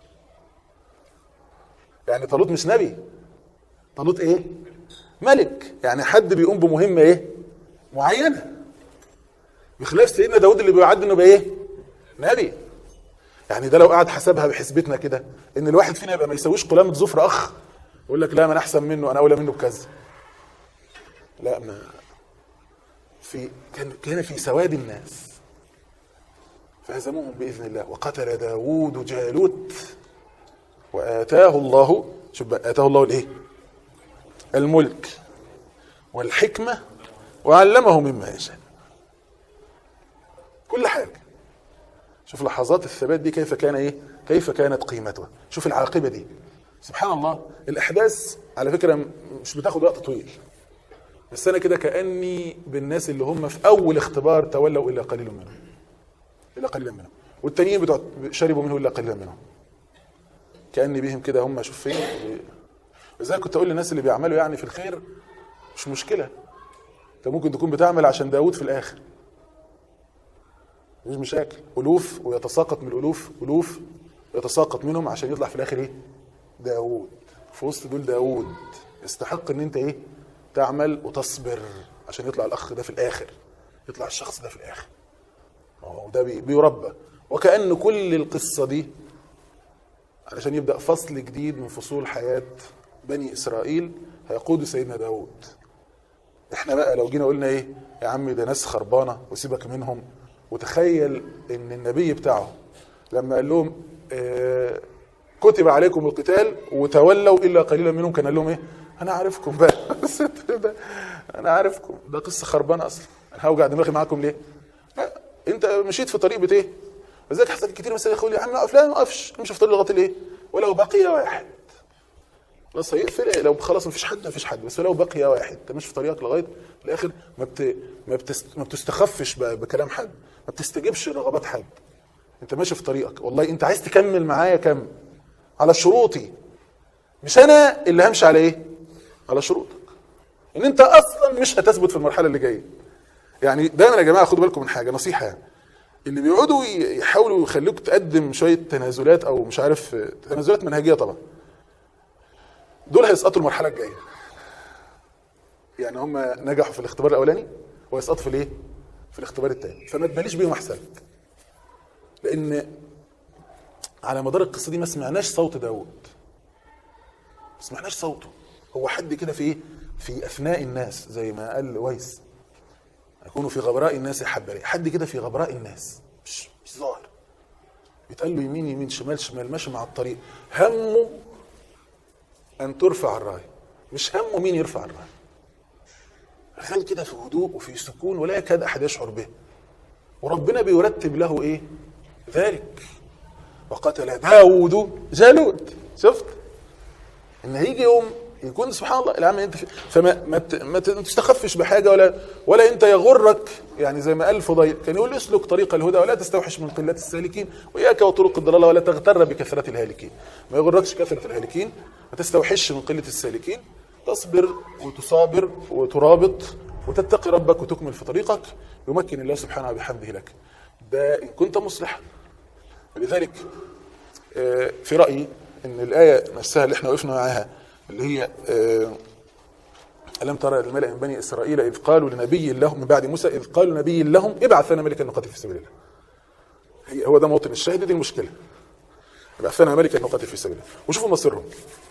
B: يعني طالوت مش نبي طالوت ايه؟ ملك يعني حد بيقوم بمهمه ايه؟ معينه بخلاف سيدنا داود اللي بيعد انه بايه؟ نبي يعني ده لو قعد حسبها بحسبتنا كده ان الواحد فينا يبقى ما يسويش قلامة ظفر اخ يقول لك لا ما انا احسن منه انا اولى منه بكذا لا ما في كان كان في سواد الناس فهزموهم باذن الله وقتل داوود جالوت واتاه الله شوف بقى اتاه الله الايه؟ الملك والحكمه وعلمه مما يشاء كل حاجه شوف لحظات الثبات دي كيف كان ايه؟ كيف كانت قيمتها؟ شوف العاقبه دي سبحان الله الاحداث على فكره م- مش بتاخد وقت طويل بس انا كده كاني بالناس اللي هم في اول اختبار تولوا الا قليل منهم الا قليلا منهم والتانيين بتوع شربوا منه الا قليلا منهم كاني بهم كده هم شوف فين لذلك كنت اقول للناس اللي بيعملوا يعني في الخير مش مشكله انت ممكن تكون بتعمل عشان داوود في الاخر مفيش مشاكل الوف ويتساقط من الالوف الوف يتساقط منهم عشان يطلع في الاخر ايه داوود في وسط دول داوود يستحق ان انت ايه تعمل وتصبر عشان يطلع الاخ ده في الاخر يطلع الشخص ده في الاخر هو ده بي- بيربى وكأن كل القصة دي علشان يبدأ فصل جديد من فصول حياة بني إسرائيل هيقود سيدنا داود احنا بقى لو جينا قلنا ايه يا عم ده ناس خربانة وسيبك منهم وتخيل ان النبي بتاعه لما قال لهم آه كتب عليكم القتال وتولوا الا قليلا منهم كان قال لهم ايه انا عارفكم بقى ده انا عارفكم ده قصه خربانه اصلا انا هوجع دماغي معاكم ليه لا انت مشيت في طريق بيت ايه لذلك حصل كتير مثلا يقول يا عم اقف لا ما اقفش امشي في طريق لغايه الايه ولو بقي واحد خلاص هيقفل لو خلاص مفيش حد مفيش حد بس لو بقي واحد انت ماشي في طريقك لغايه الاخر ما بت... ما, بتست... ما بتستخفش ب... بكلام حد ما بتستجبش رغبات حد انت ماشي في طريقك والله انت عايز تكمل معايا كمل على شروطي مش انا اللي همشي على ايه على شروطك ان انت اصلا مش هتثبت في المرحله اللي جايه يعني دايما يا جماعه خدوا بالكم من حاجه نصيحه يعني اللي بيقعدوا ي- يحاولوا يخلوك تقدم شويه تنازلات او مش عارف تنازلات منهجيه طبعا دول هيسقطوا المرحله الجايه يعني هم نجحوا في الاختبار الاولاني ويسقطوا في الايه في الاختبار الثاني فما تباليش بيهم احسن لك لان على مدار القصه دي ما سمعناش صوت داوود ما سمعناش صوته هو حد كده في ايه في افناء الناس زي ما قال ويس يكونوا في غبراء الناس حبري حد كده في غبراء الناس مش مش ظاهر يتقال له يمين يمين شمال شمال ماشي مع الطريق همه ان ترفع الرايه مش همه مين يرفع الرايه خل كده في هدوء وفي سكون ولا يكاد احد يشعر به وربنا بيرتب له ايه ذلك وقتل داود جالوت شفت ان هيجي يوم يكون سبحان الله العام انت في فما ما ت- ما ت- ما تستخفش بحاجه ولا ولا انت يغرك يعني زي ما قال الفضيل كان يقول اسلك طريق الهدى ولا تستوحش من قله السالكين واياك وطرق الضلاله ولا تغتر بكثره الهالكين ما يغركش كثره الهالكين ما تستوحش من قله السالكين تصبر وتصابر وترابط وتتقي ربك وتكمل في طريقك يمكن الله سبحانه وبحمده لك ده ان كنت مصلحا ولذلك آه، في رأيي ان الآية نفسها اللي احنا وقفنا معاها اللي هي آه، ألم ترى الملأ من بني إسرائيل إذ قالوا لنبي لهم من بعد موسى إذ قالوا لنبي لهم ابعث لنا ملكا نقاتل في سبيل الله هي هو ده موطن الشاهد دي المشكلة ابعث لنا ملكا نقاتل في سبيل الله وشوفوا مصيرهم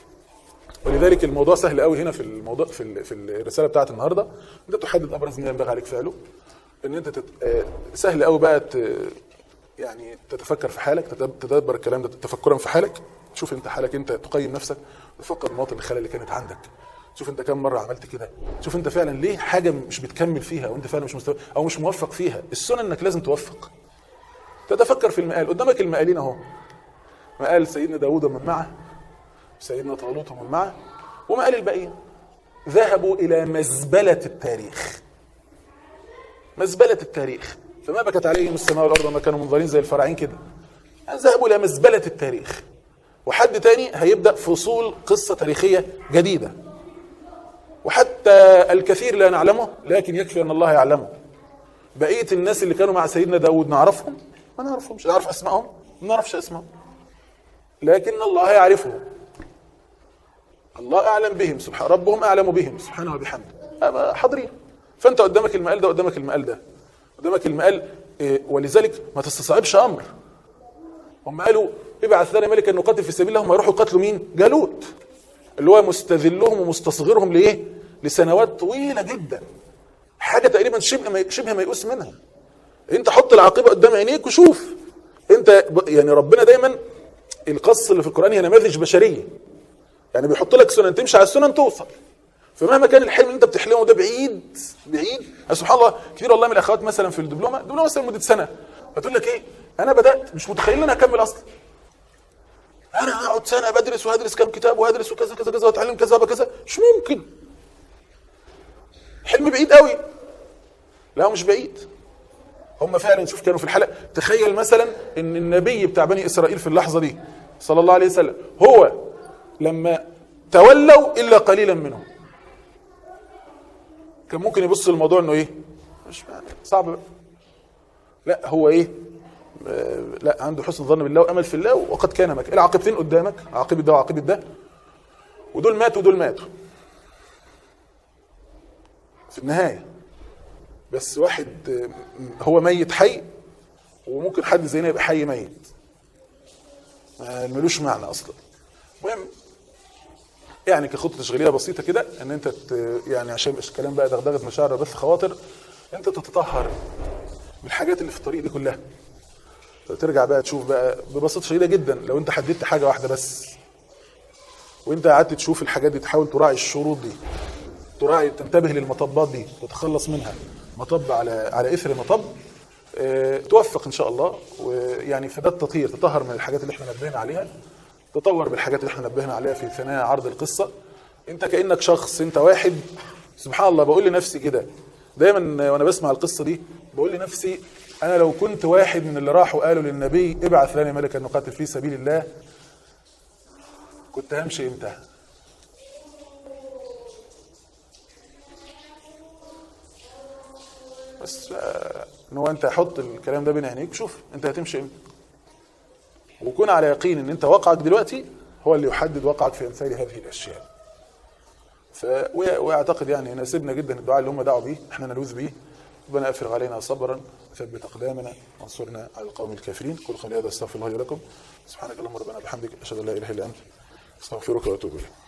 B: ولذلك الموضوع سهل قوي هنا في الموضوع في ال- في الرساله بتاعت النهارده انت تحدد ابرز ما ينبغي عليك فعله ان انت تت... آه، سهل قوي بقى ت... يعني تتفكر في حالك تتد- تدبر الكلام ده تفكرا في حالك تشوف انت حالك انت تقيم نفسك تفكر مواطن الخلل اللي كانت عندك شوف انت كم مره عملت كده شوف انت فعلا ليه حاجه مش بتكمل فيها وانت فعلا مش مستوى او مش موفق فيها السنه انك لازم توفق تتفكر في المقال قدامك المقالين اهو مقال سيدنا داوود ومن معه سيدنا طالوت ومن معه ومقال الباقيين ذهبوا الى مزبله التاريخ مزبله التاريخ فما بكت عليهم السماء والارض وما كانوا منظرين زي الفراعين كده ذهبوا الى مزبله التاريخ وحد تاني هيبدا فصول قصه تاريخيه جديده وحتى الكثير لا نعلمه لكن يكفي ان الله يعلمه بقيه الناس اللي كانوا مع سيدنا داود نعرفهم ما نعرفهمش نعرف اسمائهم ما نعرفش اسمائهم لكن الله يعرفهم الله اعلم بهم سبحان ربهم اعلم بهم سبحانه وبحمده حاضرين فانت قدامك المقال ده قدامك المقال ده قدامك المقال إيه ولذلك ما تستصعبش امر هم قالوا ابعث لنا ملكا نقاتل في سبيل الله هم يروحوا يقاتلوا مين؟ جالوت اللي هو مستذلهم ومستصغرهم لايه؟ لسنوات طويله جدا حاجه تقريبا شبه ما شبه ميؤوس منها انت حط العاقبه قدام عينيك وشوف انت يعني ربنا دايما القص اللي في القران هي نماذج بشريه يعني بيحط لك سنن تمشي على السنن توصل فمهما كان الحلم اللي انت بتحلمه ده بعيد بعيد سبحان الله كتير والله من الاخوات مثلا في الدبلومه الدبلومه مثلا مده سنه فتقول لك ايه انا بدات مش متخيل ان انا اكمل اصلا انا هقعد سنه بدرس وهدرس كام كتاب وهدرس وكذا كذا كذا واتعلم كذا وكذا مش ممكن حلم بعيد قوي لا مش بعيد هم فعلا شوف كانوا في الحلقه تخيل مثلا ان النبي بتاع بني اسرائيل في اللحظه دي صلى الله عليه وسلم هو لما تولوا الا قليلا منهم كان ممكن يبص الموضوع انه ايه مش صعب بقى. لا هو ايه آه لا عنده حسن ظن بالله وامل في الله وقد كان مك العاقبتين قدامك عاقبه ده وعاقبه ده ودول ماتوا ودول ماتوا في النهايه بس واحد هو ميت حي وممكن حد زينا يبقى حي ميت ملوش معنى اصلا المهم يعني كخطه تشغيليه بسيطه كده ان انت يعني عشان مش كلام بقى دغدغه مشاعر بث خواطر انت تتطهر بالحاجات اللي في الطريق دي كلها ترجع بقى تشوف بقى ببساطه شديده جدا لو انت حددت حاجه واحده بس وانت قعدت تشوف الحاجات دي تحاول تراعي الشروط دي تراعي تنتبه للمطبات دي تتخلص منها مطب على على اثر مطب اه توفق ان شاء الله ويعني فده التطهير تطهر من الحاجات اللي احنا نبهنا عليها تطور بالحاجات اللي احنا نبهنا عليها في ثنايا عرض القصه انت كانك شخص انت واحد سبحان الله بقول لنفسي كده دايما وانا بسمع القصه دي بقول لنفسي انا لو كنت واحد من اللي راحوا قالوا للنبي ابعث لنا ملكا نقاتل في سبيل الله كنت همشي امتى بس ان هو انت حط الكلام ده بين عينيك وشوف انت هتمشي امتى وكون على يقين ان انت واقعك دلوقتي هو اللي يحدد واقعك في امثال هذه الاشياء ف واعتقد يعني يناسبنا جدا الدعاء اللي هم دعوا به احنا نلوذ به ربنا افرغ علينا صبرا وثبت اقدامنا وانصرنا على القوم الكافرين قل قولي هذا استغفر الله لي ولكم سبحانك اللهم ربنا بحمدك اشهد ان لا اله الا انت استغفرك واتوب اليك